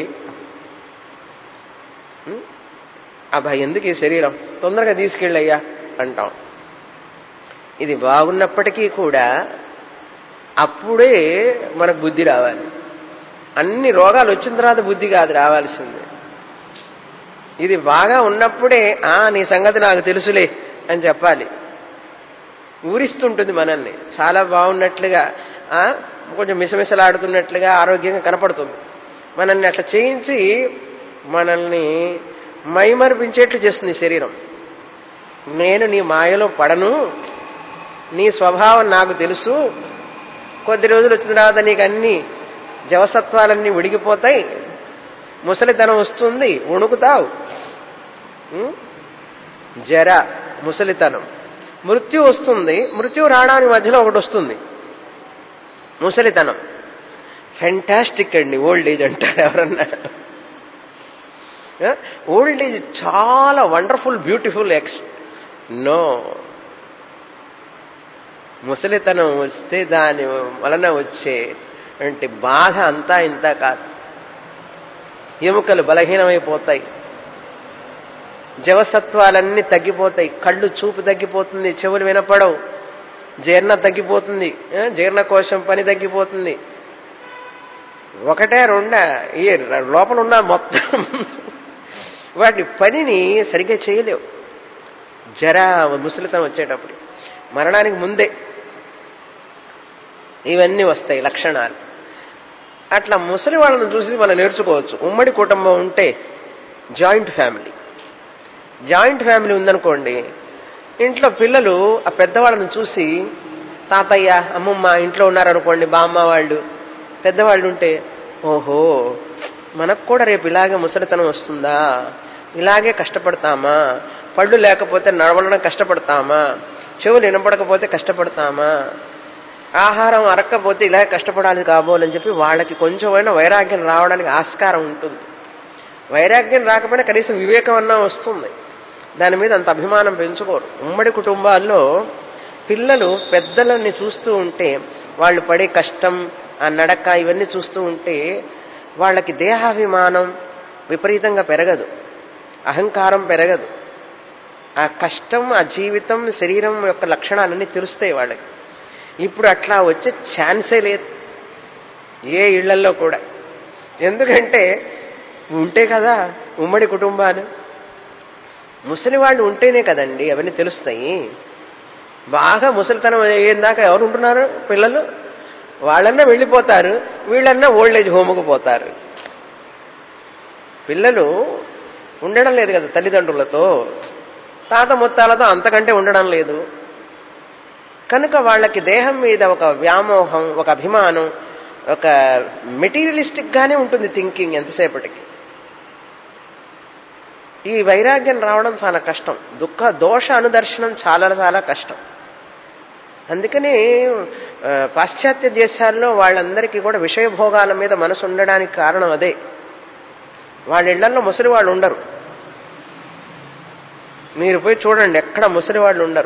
ఉమ్, అబ్బా ఎందుకు ఈ శరీరం తొందరగా తీసుకెళ్ళయ్యా అంటాం ఇది బాగున్నప్పటికీ కూడా అప్పుడే మనకు బుద్ధి రావాలి అన్ని రోగాలు వచ్చిన తర్వాత బుద్ధి కాదు రావాల్సింది ఇది బాగా ఉన్నప్పుడే ఆ నీ సంగతి నాకు తెలుసులే అని చెప్పాలి ఊరిస్తుంటుంది మనల్ని చాలా బాగున్నట్లుగా ఆ, కొంచెం మిసమిసలాడుతున్నట్లుగా ఆరోగ్యంగా కనపడుతుంది మనల్ని అట్లా చేయించి మనల్ని మైమరిపించేట్లు చేస్తుంది శరీరం నేను నీ మాయలో పడను నీ స్వభావం నాకు తెలుసు కొద్ది రోజులు వచ్చిన తర్వాత నీకు అన్ని జవసత్వాలన్నీ ఉడిగిపోతాయి ముసలితనం వస్తుంది వణుకుతావు ఉం? జర ముసలితనం మృత్యు వస్తుంది మృత్యు రావడానికి మధ్యలో ఒకటి వస్తుంది ముసలితనం ఫెంటాస్టిక్ అండి ఓల్డ్ ఏజ్ అంటారు ఎవరన్నా ఓల్డ్ ఏజ్ చాలా వండర్ఫుల్ బ్యూటిఫుల్ ఎక్స్ నో ముసలితనం వస్తే దాని వలన వచ్చే అంటే బాధ అంతా ఇంత కాదు ఎముకలు బలహీనమైపోతాయి జవసత్వాలన్నీ తగ్గిపోతాయి కళ్ళు చూపు తగ్గిపోతుంది చెవులు వినపడవు జీర్ణ తగ్గిపోతుంది ఆ, జీర్ణకోశం పని తగ్గిపోతుంది ఒకటే రెండా ఈ లోపల ఉన్న మొత్తం వాటి పనిని సరిగ్గా చేయలేవు జర ముసలితనం వచ్చేటప్పుడు మరణానికి ముందే ఇవన్నీ వస్తాయి లక్షణాలు అట్లా ముసలి వాళ్ళని చూసి మనం నేర్చుకోవచ్చు ఉమ్మడి కుటుంబం ఉంటే జాయింట్ ఫ్యామిలీ జాయింట్ ఫ్యామిలీ ఉందనుకోండి ఇంట్లో పిల్లలు ఆ పెద్దవాళ్ళని చూసి తాతయ్య అమ్మమ్మ ఇంట్లో ఉన్నారనుకోండి బామ్మ వాళ్ళు పెద్దవాళ్ళు ఉంటే ఓహో మనకు కూడా రేపు ఇలాగే ముసలితనం వస్తుందా ఇలాగే కష్టపడతామా పళ్ళు లేకపోతే నడవడం కష్టపడతామా చెవులు వినపడకపోతే కష్టపడతామా ఆహారం అరక్కపోతే ఇలాగే కష్టపడాలి కాబోలని చెప్పి వాళ్ళకి కొంచెమైనా వైరాగ్యం రావడానికి ఆస్కారం ఉంటుంది వైరాగ్యం రాకపోయినా కనీసం వివేకం అన్నా వస్తుంది దాని మీద అంత అభిమానం పెంచుకోరు ఉమ్మడి కుటుంబాల్లో పిల్లలు పెద్దలని చూస్తూ ఉంటే వాళ్ళు పడే కష్టం ఆ నడక ఇవన్నీ చూస్తూ ఉంటే వాళ్ళకి దేహాభిమానం విపరీతంగా పెరగదు అహంకారం పెరగదు ఆ కష్టం ఆ జీవితం శరీరం యొక్క లక్షణాలన్నీ తెలుస్తాయి వాళ్ళకి ఇప్పుడు అట్లా వచ్చే ఛాన్సే లేదు ఏ ఇళ్లలో కూడా ఎందుకంటే ఉంటే కదా ఉమ్మడి కుటుంబాలు ముసలి వాళ్ళు ఉంటేనే కదండి అవన్నీ తెలుస్తాయి బాగా ముసలితనం అయ్యేం దాకా ఎవరు ఉంటున్నారు పిల్లలు వాళ్ళన్నా వెళ్ళిపోతారు వీళ్ళన్నా ఓల్డ్ ఏజ్ హోమ్కు పోతారు పిల్లలు ఉండడం లేదు కదా తల్లిదండ్రులతో తాత ముత్తాలతో అంతకంటే ఉండడం లేదు కనుక వాళ్ళకి దేహం మీద ఒక వ్యామోహం ఒక అభిమానం ఒక మెటీరియలిస్టిక్ గానే ఉంటుంది థింకింగ్ ఎంతసేపటికి ఈ వైరాగ్యం రావడం చాలా కష్టం దుఃఖ దోష అనుదర్శనం చాలా చాలా కష్టం అందుకని ఆ, పాశ్చాత్య దేశాల్లో వాళ్ళందరికీ కూడా విషయభోగాల మీద మనసు ఉండడానికి కారణం అదే వాళ్ళ ఇళ్లలో ముసలి వాళ్ళు ఉండరు మీరు పోయి చూడండి ఎక్కడ ముసలి వాళ్ళు ఉండరు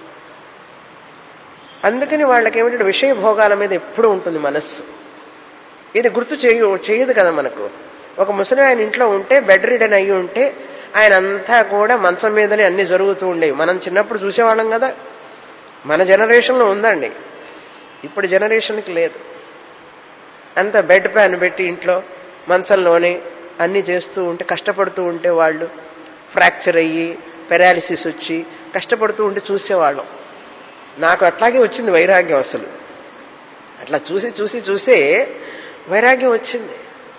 అందుకని వాళ్ళకి ఏమిటంటే విషయ భోగాల మీద ఎప్పుడు ఉంటుంది మనస్సు ఇది గుర్తు చేయు చేయదు కదా మనకు ఒక ముసలి ఆయన ఇంట్లో ఉంటే బెడ్ రిడన్ అయ్యి ఉంటే ఆయన అంతా కూడా మంచం మీదనే అన్ని జరుగుతూ ఉండేవి మనం చిన్నప్పుడు చూసేవాళ్ళం కదా మన జనరేషన్లో ఉందండి ఇప్పుడు జనరేషన్కి లేదు అంత బెడ్ ప్యాన్ పెట్టి ఇంట్లో మంచంలోనే అన్ని చేస్తూ ఉంటే కష్టపడుతూ ఉంటే వాళ్ళు ఫ్రాక్చర్ అయ్యి పెరాలిసిస్ వచ్చి కష్టపడుతూ ఉంటే చూసేవాళ్ళం నాకు అట్లాగే వచ్చింది వైరాగ్యం అసలు అట్లా చూసి చూసి చూసే వైరాగ్యం వచ్చింది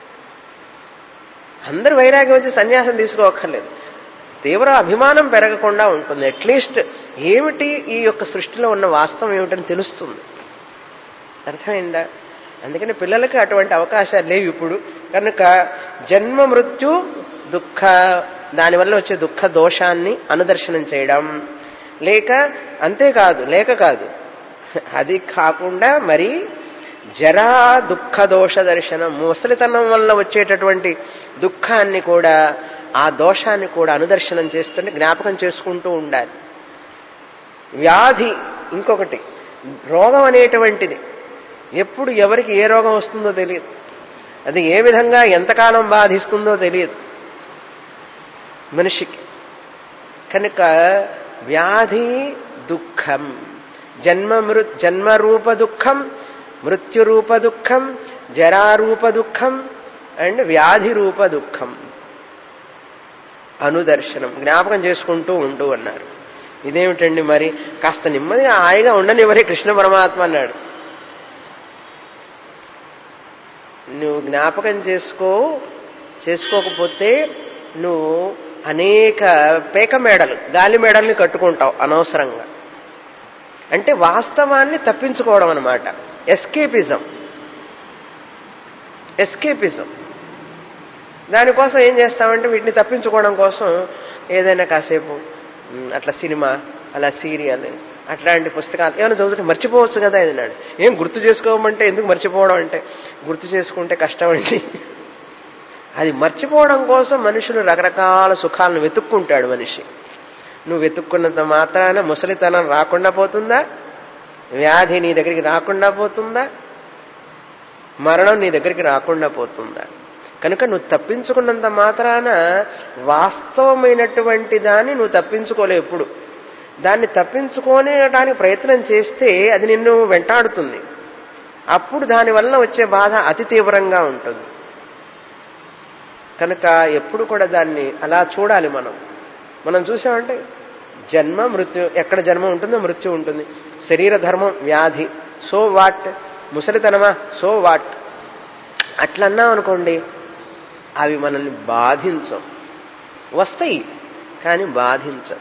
అందరు వైరాగ్యం వచ్చి సన్యాసం తీసుకోవక్కర్లేదు తీవ్ర అభిమానం పెరగకుండా ఉంటుంది అట్లీస్ట్ ఏమిటి ఈ యొక్క సృష్టిలో ఉన్న వాస్తవం ఏమిటని తెలుస్తుంది అర్థమైందా అందుకని పిల్లలకి అటువంటి అవకాశాలు లేవు ఇప్పుడు కనుక జన్మ మృత్యు దుఃఖ దానివల్ల వచ్చే దుఃఖ దోషాన్ని అనుదర్శనం చేయడం లేక అంతేకాదు లేక కాదు అది కాకుండా మరి జరా దుఃఖ దోష దర్శనం ముసలితనం వల్ల వచ్చేటటువంటి దుఃఖాన్ని కూడా ఆ దోషాన్ని కూడా అనుదర్శనం చేస్తుంటే జ్ఞాపకం చేసుకుంటూ ఉండాలి వ్యాధి ఇంకొకటి రోగం అనేటువంటిది ఎప్పుడు ఎవరికి ఏ రోగం వస్తుందో తెలియదు అది ఏ విధంగా ఎంతకాలం బాధిస్తుందో తెలియదు మనిషికి కనుక వ్యాధి దుఃఖం జన్మ మృ జన్మరూప దుఃఖం మృత్యురూప దుఃఖం జరారూప దుఃఖం అండ్ వ్యాధి రూప దుఃఖం అనుదర్శనం జ్ఞాపకం చేసుకుంటూ ఉంటూ అన్నారు ఇదేమిటండి మరి కాస్త నెమ్మదిగా హాయిగా ఉండనివరే కృష్ణ పరమాత్మ అన్నాడు నువ్వు జ్ఞాపకం చేసుకో చేసుకోకపోతే నువ్వు అనేక పేక మేడలు గాలి మేడల్ని కట్టుకుంటావు అనవసరంగా అంటే వాస్తవాన్ని తప్పించుకోవడం అనమాట ఎస్కేపిజం ఎస్కేపిజం దానికోసం ఏం చేస్తామంటే వీటిని తప్పించుకోవడం కోసం ఏదైనా కాసేపు ఉమ్, అట్లా సినిమా అలా సీరియల్ అట్లాంటి పుస్తకాలు ఏమైనా చదువుతుంటే మర్చిపోవచ్చు కదా అన్నాడు ఏం గుర్తు చేసుకోమంటే ఎందుకు మర్చిపోవడం అంటే గుర్తు చేసుకుంటే కష్టం అండి అది మర్చిపోవడం కోసం మనుషులు రకరకాల సుఖాలను వెతుక్కుంటాడు మనిషి నువ్వు వెతుక్కున్నంత మాత్రాన ముసలితనం రాకుండా పోతుందా వ్యాధి నీ దగ్గరికి రాకుండా పోతుందా మరణం నీ దగ్గరికి రాకుండా పోతుందా కనుక నువ్వు తప్పించుకున్నంత మాత్రాన వాస్తవమైనటువంటి దాన్ని నువ్వు తప్పించుకోలేవు ఎప్పుడు దాన్ని తప్పించుకోనేటానికి ప్రయత్నం చేస్తే అది నిన్ను వెంటాడుతుంది అప్పుడు దానివల్ల వచ్చే బాధ అతి తీవ్రంగా ఉంటుంది కనుక ఎప్పుడు కూడా దాన్ని అలా చూడాలి మనం మనం చూసామంటే జన్మ మృత్యు ఎక్కడ జన్మ ఉంటుందో మృత్యు ఉంటుంది శరీర ధర్మం వ్యాధి సో వాట్ ముసలితనమా సో వాట్ అట్లన్నాం అనుకోండి అవి మనల్ని బాధించం వస్తాయి కానీ బాధించం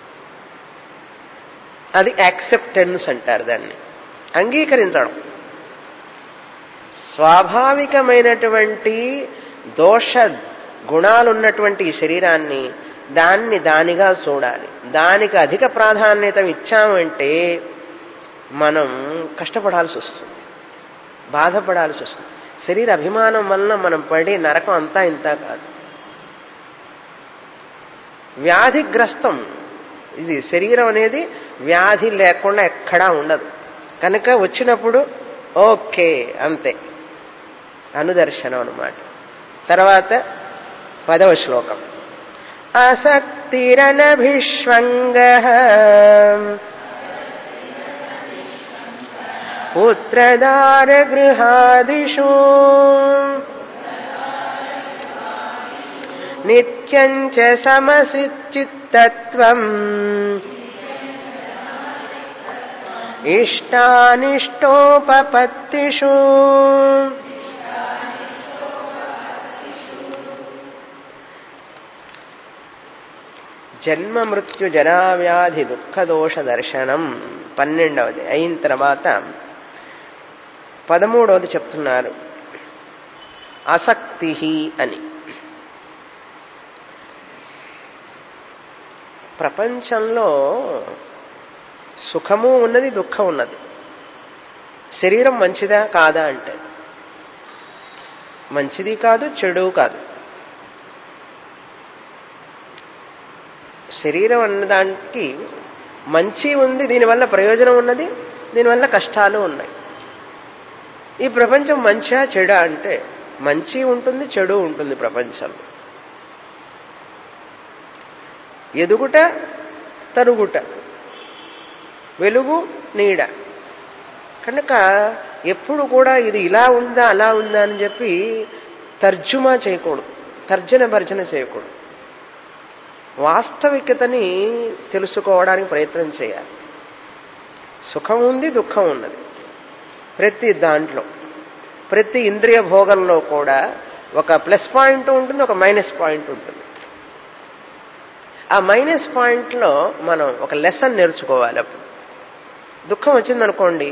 అది యాక్సెప్టెన్స్ అంటారు దాన్ని అంగీకరించడం స్వాభావికమైనటువంటి దోష గుణాలున్నటువంటి ఈ శరీరాన్ని దాన్ని దానిగా చూడాలి దానికి అధిక ప్రాధాన్యత ఇచ్చామంటే మనం కష్టపడాల్సి వస్తుంది బాధపడాల్సి వస్తుంది శరీర అభిమానం వలన మనం పడే నరకం అంతా ఇంత కాదు వ్యాధిగ్రస్తం ఇది శరీరం అనేది వ్యాధి లేకుండా ఎక్కడా ఉండదు కనుక వచ్చినప్పుడు ఓకే అంతే అనుదర్శనం అన్నమాట తర్వాత పదవ శ్లోకం ఆసక్తిరనభిష్వంగ పుత్రదారగృహాదిషు నిత్యం చ సమసిచ్చిత్తత్వం ఇష్టానిష్టోపపత్తిషు జన్మ మృత్యు జరావ్యాధి దుఃఖదోష దర్శనం పన్నెండవది అయిన తర్వాత పదమూడవది చెప్తున్నారు ఆసక్తి అని ప్రపంచంలో సుఖము ఉన్నది దుఃఖం ఉన్నది శరీరం మంచిదా కాదా అంటే మంచిది కాదు చెడు కాదు శరీరం అన్నదానికి మంచి ఉంది దీనివల్ల ప్రయోజనం ఉన్నది దీనివల్ల కష్టాలు ఉన్నాయి ఈ ప్రపంచం మంచిగా చెడా అంటే మంచి ఉంటుంది చెడు ఉంటుంది ప్రపంచంలో ఎదుగుట తరుగుట వెలుగు నీడ కనుక ఎప్పుడు కూడా ఇది ఇలా ఉందా అలా ఉందా అని చెప్పి తర్జుమా చేయకూడదు తర్జన భర్జన చేయకూడదు వాస్తవికతని తెలుసుకోవడానికి ప్రయత్నం చేయాలి సుఖం ఉంది దుఃఖం ఉన్నది ప్రతి దాంట్లో ప్రతి ఇంద్రియ భోగంలో కూడా ఒక ప్లస్ పాయింట్ ఉంటుంది ఒక మైనస్ పాయింట్ ఉంటుంది ఆ మైనస్ పాయింట్లో మనం ఒక లెసన్ నేర్చుకోవాలి అప్పుడు దుఃఖం వచ్చిందనుకోండి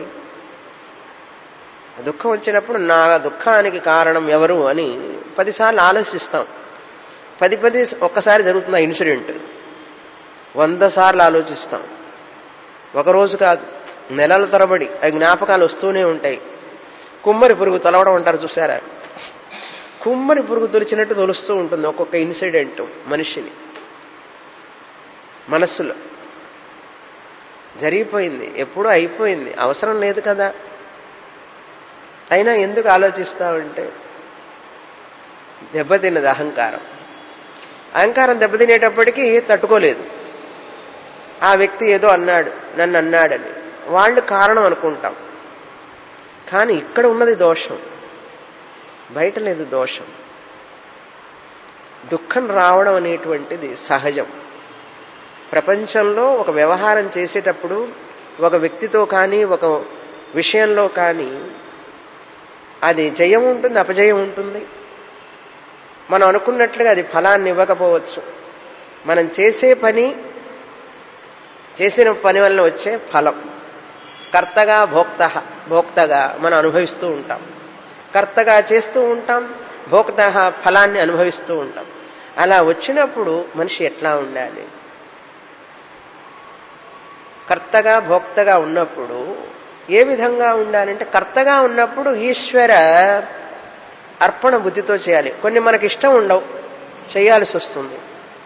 దుఃఖం వచ్చినప్పుడు నా దుఃఖానికి కారణం ఎవరు అని పదిసార్లు ఆలోచిస్తాం పది పది ఒక్కసారి జరుగుతుంది ఆ ఇన్సిడెంట్ వంద సార్లు ఆలోచిస్తాం ఒకరోజు కాదు నెలల తరబడి ఆ జ్ఞాపకాలు వస్తూనే ఉంటాయి కుమ్మరి పురుగు తొలవడం అంటారు చూసారా కుమ్మరి పురుగు తొలిచినట్టు తొలుస్తూ ఉంటుంది ఒక్కొక్క ఇన్సిడెంట్ మనిషిని మనస్సులో జరిగిపోయింది ఎప్పుడూ అయిపోయింది అవసరం లేదు కదా అయినా ఎందుకు ఆలోచిస్తావంటే దెబ్బతిన్నది అహంకారం అహంకారం దెబ్బతినేటప్పటికీ తట్టుకోలేదు ఆ వ్యక్తి ఏదో అన్నాడు నన్ను అన్నాడని వాళ్ళు కారణం అనుకుంటాం కానీ ఇక్కడ ఉన్నది దోషం బయట లేదు దోషం దుఃఖం రావడం అనేటువంటిది సహజం ప్రపంచంలో ఒక వ్యవహారం చేసేటప్పుడు ఒక వ్యక్తితో కానీ ఒక విషయంలో కానీ అది జయం ఉంటుంది అపజయం ఉంటుంది మనం అనుకున్నట్లుగా అది ఫలాన్ని ఇవ్వకపోవచ్చు మనం చేసే పని చేసిన పని వల్ల వచ్చే ఫలం కర్తగా భోక్త భోక్తగా మనం అనుభవిస్తూ ఉంటాం కర్తగా చేస్తూ ఉంటాం భోక్త ఫలాన్ని అనుభవిస్తూ ఉంటాం అలా వచ్చినప్పుడు మనిషి ఎట్లా ఉండాలి కర్తగా భోక్తగా ఉన్నప్పుడు ఏ విధంగా ఉండాలంటే కర్తగా ఉన్నప్పుడు ఈశ్వర అర్పణ బుద్ధితో చేయాలి కొన్ని మనకి ఇష్టం ఉండవు చేయాల్సి వస్తుంది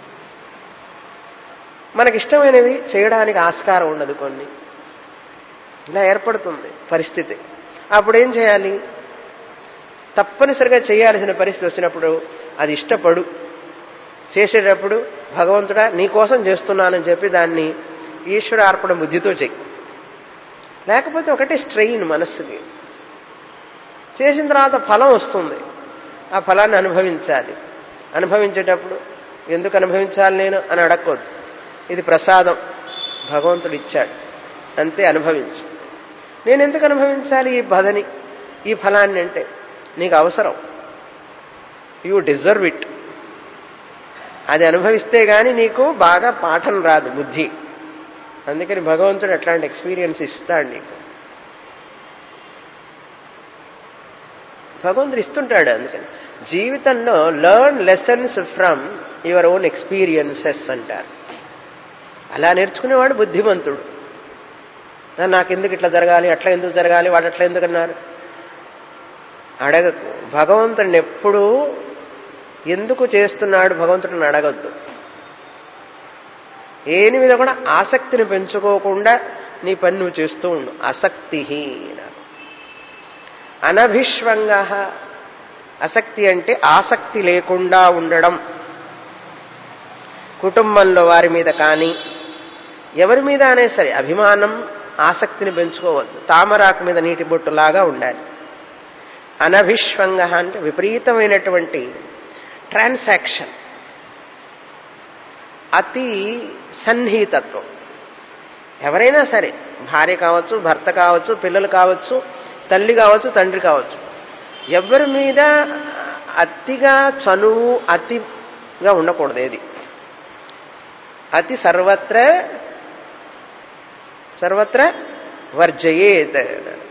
మనకిష్టమైనవి చేయడానికి ఆస్కారం ఉండదు కొన్ని ఇలా ఏర్పడుతుంది పరిస్థితి అప్పుడు ఏం చేయాలి తప్పనిసరిగా చేయాల్సిన పరిస్థితి వచ్చినప్పుడు అది ఇష్టపడు చేసేటప్పుడు భగవంతుడా నీ కోసం చేస్తున్నానని చెప్పి దాన్ని ఈశ్వర అర్పణ బుద్ధితో చెయ్యి లేకపోతే ఒకటే స్ట్రెయిన్ మనస్సుకి చేసిన తర్వాత ఫలం వస్తుంది ఆ ఫలాన్ని అనుభవించాలి అనుభవించేటప్పుడు ఎందుకు అనుభవించాలి నేను అని అడగకూడదు ఇది ప్రసాదం భగవంతుడు ఇచ్చాడు అంతే అనుభవించు నేను ఎందుకు అనుభవించాలి ఈ బాధని ఈ ఫలాన్ని అంటే నీకు అవసరం యూ డిజర్వ్ ఇట్ అది అనుభవిస్తే గాని నీకు బాగా పాఠం రాదు బుద్ధి అందుకని భగవంతుడు అట్లాంటి ఎక్స్పీరియన్స్ ఇస్తాడు నీకు భగవంతుడు ఇస్తుంటాడు అందుకని జీవితంలో learn lessons from your own experiences అంటారు అలా నేర్చుకునేవాడు బుద్ధిమంతుడు నాకెందుకు ఇట్లా జరగాలి అట్లా ఎందుకు జరగాలి వాడు అట్లా ఎందుకు అన్నారు అడగకు భగవంతుడిని ఎప్పుడూ ఎందుకు చేస్తున్నాడు భగవంతుడిని అడగద్దు ఏని మీద కూడా ఆసక్తిని పెంచుకోకుండా నీ పని నువ్వు చేస్తూ ఉండు ఆసక్తి అనభిష్వంగ ఆసక్తి అంటే ఆసక్తి లేకుండా ఉండడం కుటుంబంలో వారి మీద కానీ ఎవరి మీద అనే సరే అభిమానం ఆసక్తిని పెంచుకోవద్దు తామరాకు మీద నీటి బొట్టులాగా ఉండాలి అనభిష్వంగ అంటే విపరీతమైనటువంటి ట్రాన్సాక్షన్ అతి సన్నిహితత్వం ఎవరైనా సరే భార్య కావచ్చు భర్త కావచ్చు పిల్లలు కావచ్చు తల్లి కావచ్చు తండ్రి కావచ్చు ఎవరి మీద అతిగా చనువు అతిగా ఉండకూడదు ఏది అతి సర్వత్ర సర్వత్ర వర్జయేత్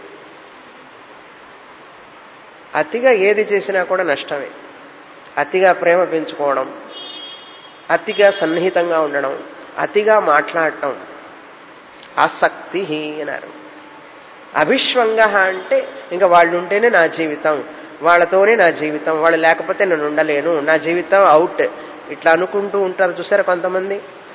అతిగా ఏది చేసినా కూడా నష్టమే అతిగా ప్రేమ పెంచుకోవడం అతిగా సన్నిహితంగా ఉండడం అతిగా మాట్లాడటం ఆసక్తి అన్నారు అభిష్వంగ అంటే ఇంకా వాళ్ళు ఉంటేనే నా జీవితం వాళ్ళతోనే నా జీవితం వాళ్ళు లేకపోతే నేను ఉండలేను నా జీవితం అవుట్ ఇట్లా అనుకుంటూ ఉంటారు చూసారా కొంతమంది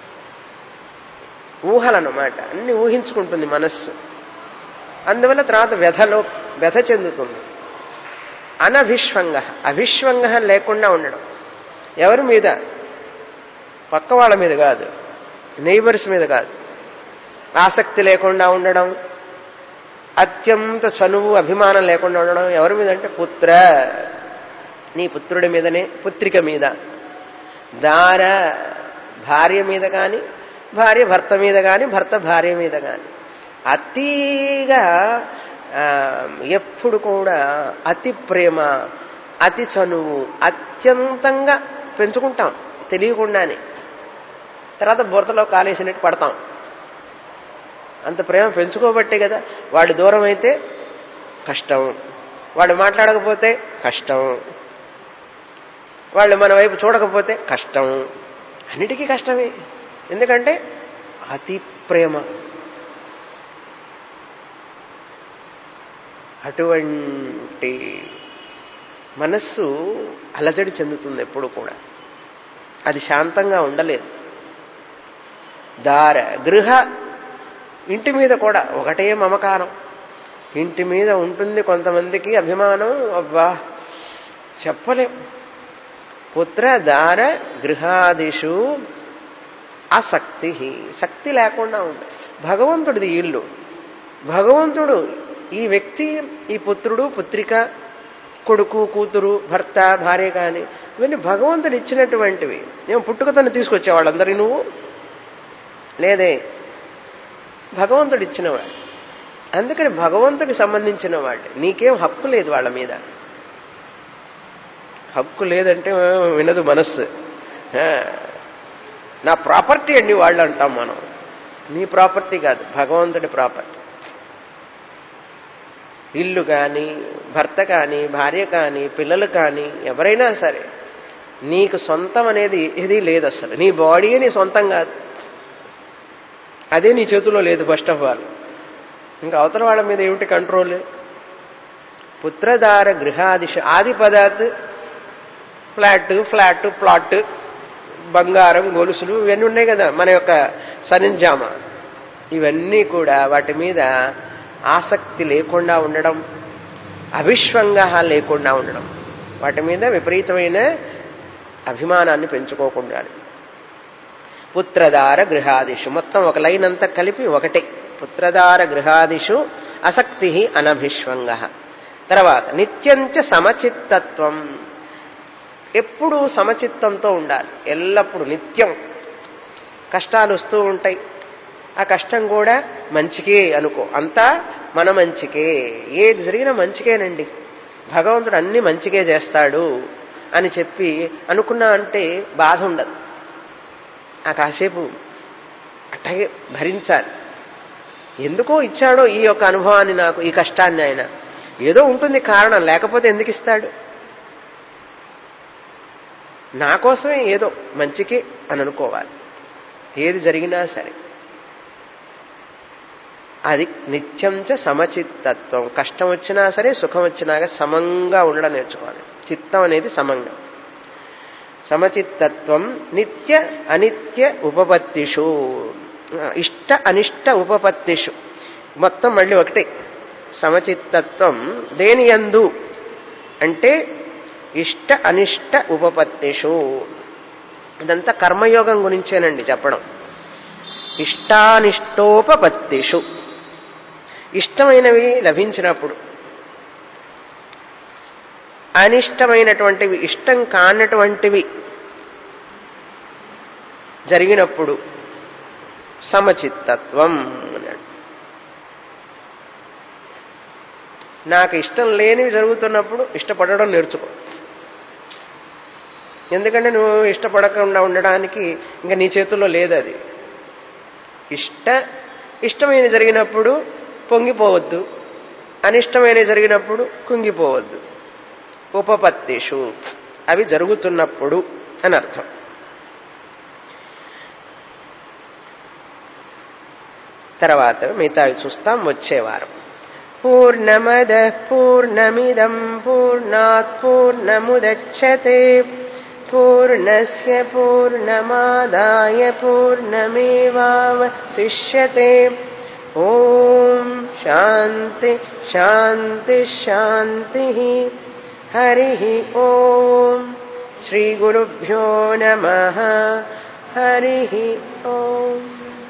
ఊహలన్నమాట అన్ని ఊహించుకుంటుంది మనస్సు అందువల్ల తర్వాత వ్యధలో వ్యధ చెందుతుంది అనభిష్వంగ అభిష్వంగ లేకుండా ఉండడం ఎవరి మీద పక్క వాళ్ళ మీద కాదు నైబర్స్ మీద కాదు ఆసక్తి లేకుండా ఉండడం అత్యంత చనువు అభిమానం లేకుండా ఉండడం ఎవరి మీద అంటే పుత్ర నీ పుత్రుడి మీదనే పుత్రిక మీద దార భార్య మీద కానీ భార్య భర్త మీద కానీ భర్త భార్య మీద కానీ అతిగా ఎప్పుడు కూడా అతి ప్రేమ అతి చనువు అత్యంతంగా పెంచుకుంటాం తెలియకుండానే తర్వాత బురదలో కాలేసినట్టు పడతాం అంత ప్రేమ పెంచుకోబట్టే కదా వాడు దూరం అయితే కష్టం వాడు మాట్లాడకపోతే కష్టం వాళ్ళు మన వైపు చూడకపోతే కష్టం అన్నిటికీ కష్టమే ఎందుకంటే అతి ప్రేమ అటువంటి మనస్సు అలజడి చెందుతుంది ఎప్పుడు కూడా అది శాంతంగా ఉండలేదు దార గృహ ఇంటి మీద కూడా ఒకటే మమకారం ఇంటి మీద ఉంటుంది కొంతమందికి అభిమానం అబ్బా చెప్పలేం పుత్ర దార గృహాదిషు ఆసక్తి శక్తి లేకుండా ఉంది భగవంతుడిది ఇల్లు భగవంతుడు ఈ వ్యక్తి ఈ పుత్రుడు పుత్రిక కొడుకు కూతురు భర్త భార్య కానీ ఇవన్నీ భగవంతుడు ఇచ్చినటువంటివి ఏమో పుట్టుకతను తీసుకొచ్చావు వాళ్ళందరి నువ్వు లేదే భగవంతుడు ఇచ్చినవాడు అందుకని భగవంతుడికి సంబంధించిన వాడు నీకేం హక్కు లేదు వాళ్ళ మీద హక్కు లేదంటే వినదు మనస్సు నా ప్రాపర్టీ అండి వాళ్ళు అంటాం మనం నీ ప్రాపర్టీ కాదు భగవంతుడి ప్రాపర్టీ ఇల్లు కానీ భర్త కానీ భార్య కానీ పిల్లలు కానీ ఎవరైనా సరే నీకు సొంతం అనేది ఏది లేదు అసలు నీ బాడీయే నీ సొంతం కాదు అదే నీ చేతిలో లేదు ఫస్ట్ ఆఫ్ ఆల్ ఇంకా అవతల వాళ్ళ మీద ఏమిటి కంట్రోల్ పుత్రధార గృహాదిశ ఆది పదార్థ్ ఫ్లాట్ ఫ్లాట్ ప్లాట్ బంగారం గొలుసులు ఇవన్నీ ఉన్నాయి కదా మన యొక్క సరింజామ ఇవన్నీ కూడా వాటి మీద ఆసక్తి లేకుండా ఉండడం అవిశ్వంగా లేకుండా ఉండడం వాటి మీద విపరీతమైన అభిమానాన్ని పెంచుకోకుండా పుత్రధార గృహాదిషు మొత్తం ఒక లైన్ అంతా కలిపి ఒకటే పుత్రధార గృహాదిషు అసక్తి అనభిష్వంగ తర్వాత నిత్యంచ సమచిత్తత్వం ఎప్పుడు సమచిత్తంతో ఉండాలి ఎల్లప్పుడూ నిత్యం కష్టాలు వస్తూ ఉంటాయి ఆ కష్టం కూడా మంచికే అనుకో అంతా మన మంచికే ఏది జరిగినా మంచికేనండి భగవంతుడు అన్ని మంచికే చేస్తాడు అని చెప్పి అనుకున్నా అంటే బాధ ఉండదు ఆ కాసేపు అట్టగే భరించాలి ఎందుకో ఇచ్చాడో ఈ యొక్క అనుభవాన్ని నాకు ఈ కష్టాన్ని ఆయన ఏదో ఉంటుంది కారణం లేకపోతే ఎందుకు ఇస్తాడు నా కోసమే ఏదో మంచికి అని అనుకోవాలి ఏది జరిగినా సరే అది నిత్యంచ సమచిత్తత్వం కష్టం వచ్చినా సరే సుఖం వచ్చినా సమంగా ఉండడం నేర్చుకోవాలి చిత్తం అనేది సమంగా సమచిత్తత్వం నిత్య అనిత్య ఉపపత్తిషు ఇష్ట అనిష్ట ఉపపత్తిషు మొత్తం మళ్ళీ ఒకటే సమచిత్తత్వం దేని యందు అంటే ఇష్ట అనిష్ట ఉపపత్తిషు ఇదంతా కర్మయోగం గురించేనండి చెప్పడం ఇష్టానిష్టోపపత్తిషు ఇష్టమైనవి లభించినప్పుడు అనిష్టమైనటువంటివి ఇష్టం కానటువంటివి జరిగినప్పుడు సమచిత్తత్వం అన్నాడు నాకు ఇష్టం లేనివి జరుగుతున్నప్పుడు ఇష్టపడడం నేర్చుకో ఎందుకంటే నువ్వు ఇష్టపడకుండా ఉండడానికి ఇంకా నీ చేతుల్లో లేదు అది ఇష్ట ఇష్టమైన జరిగినప్పుడు పొంగిపోవద్దు అనిష్టమైన జరిగినప్పుడు కుంగిపోవద్దు ఉపపత్తిషు అవి జరుగుతున్నప్పుడు అని అర్థం తర్వాత మిగతావి చూస్తాం వచ్చేవారం పూర్ణమద పూర్ణమిదం పూర్ణాత్ పూర్ణముదచ్చతే పూర్ణస్య పూర్ణమాదాయ పూర్ణమేవావశిష్యతే ఓం శాంతి శాంతి శాంతి హరి ఓం శ్రీగురుభ్యో నమ హరి ఓం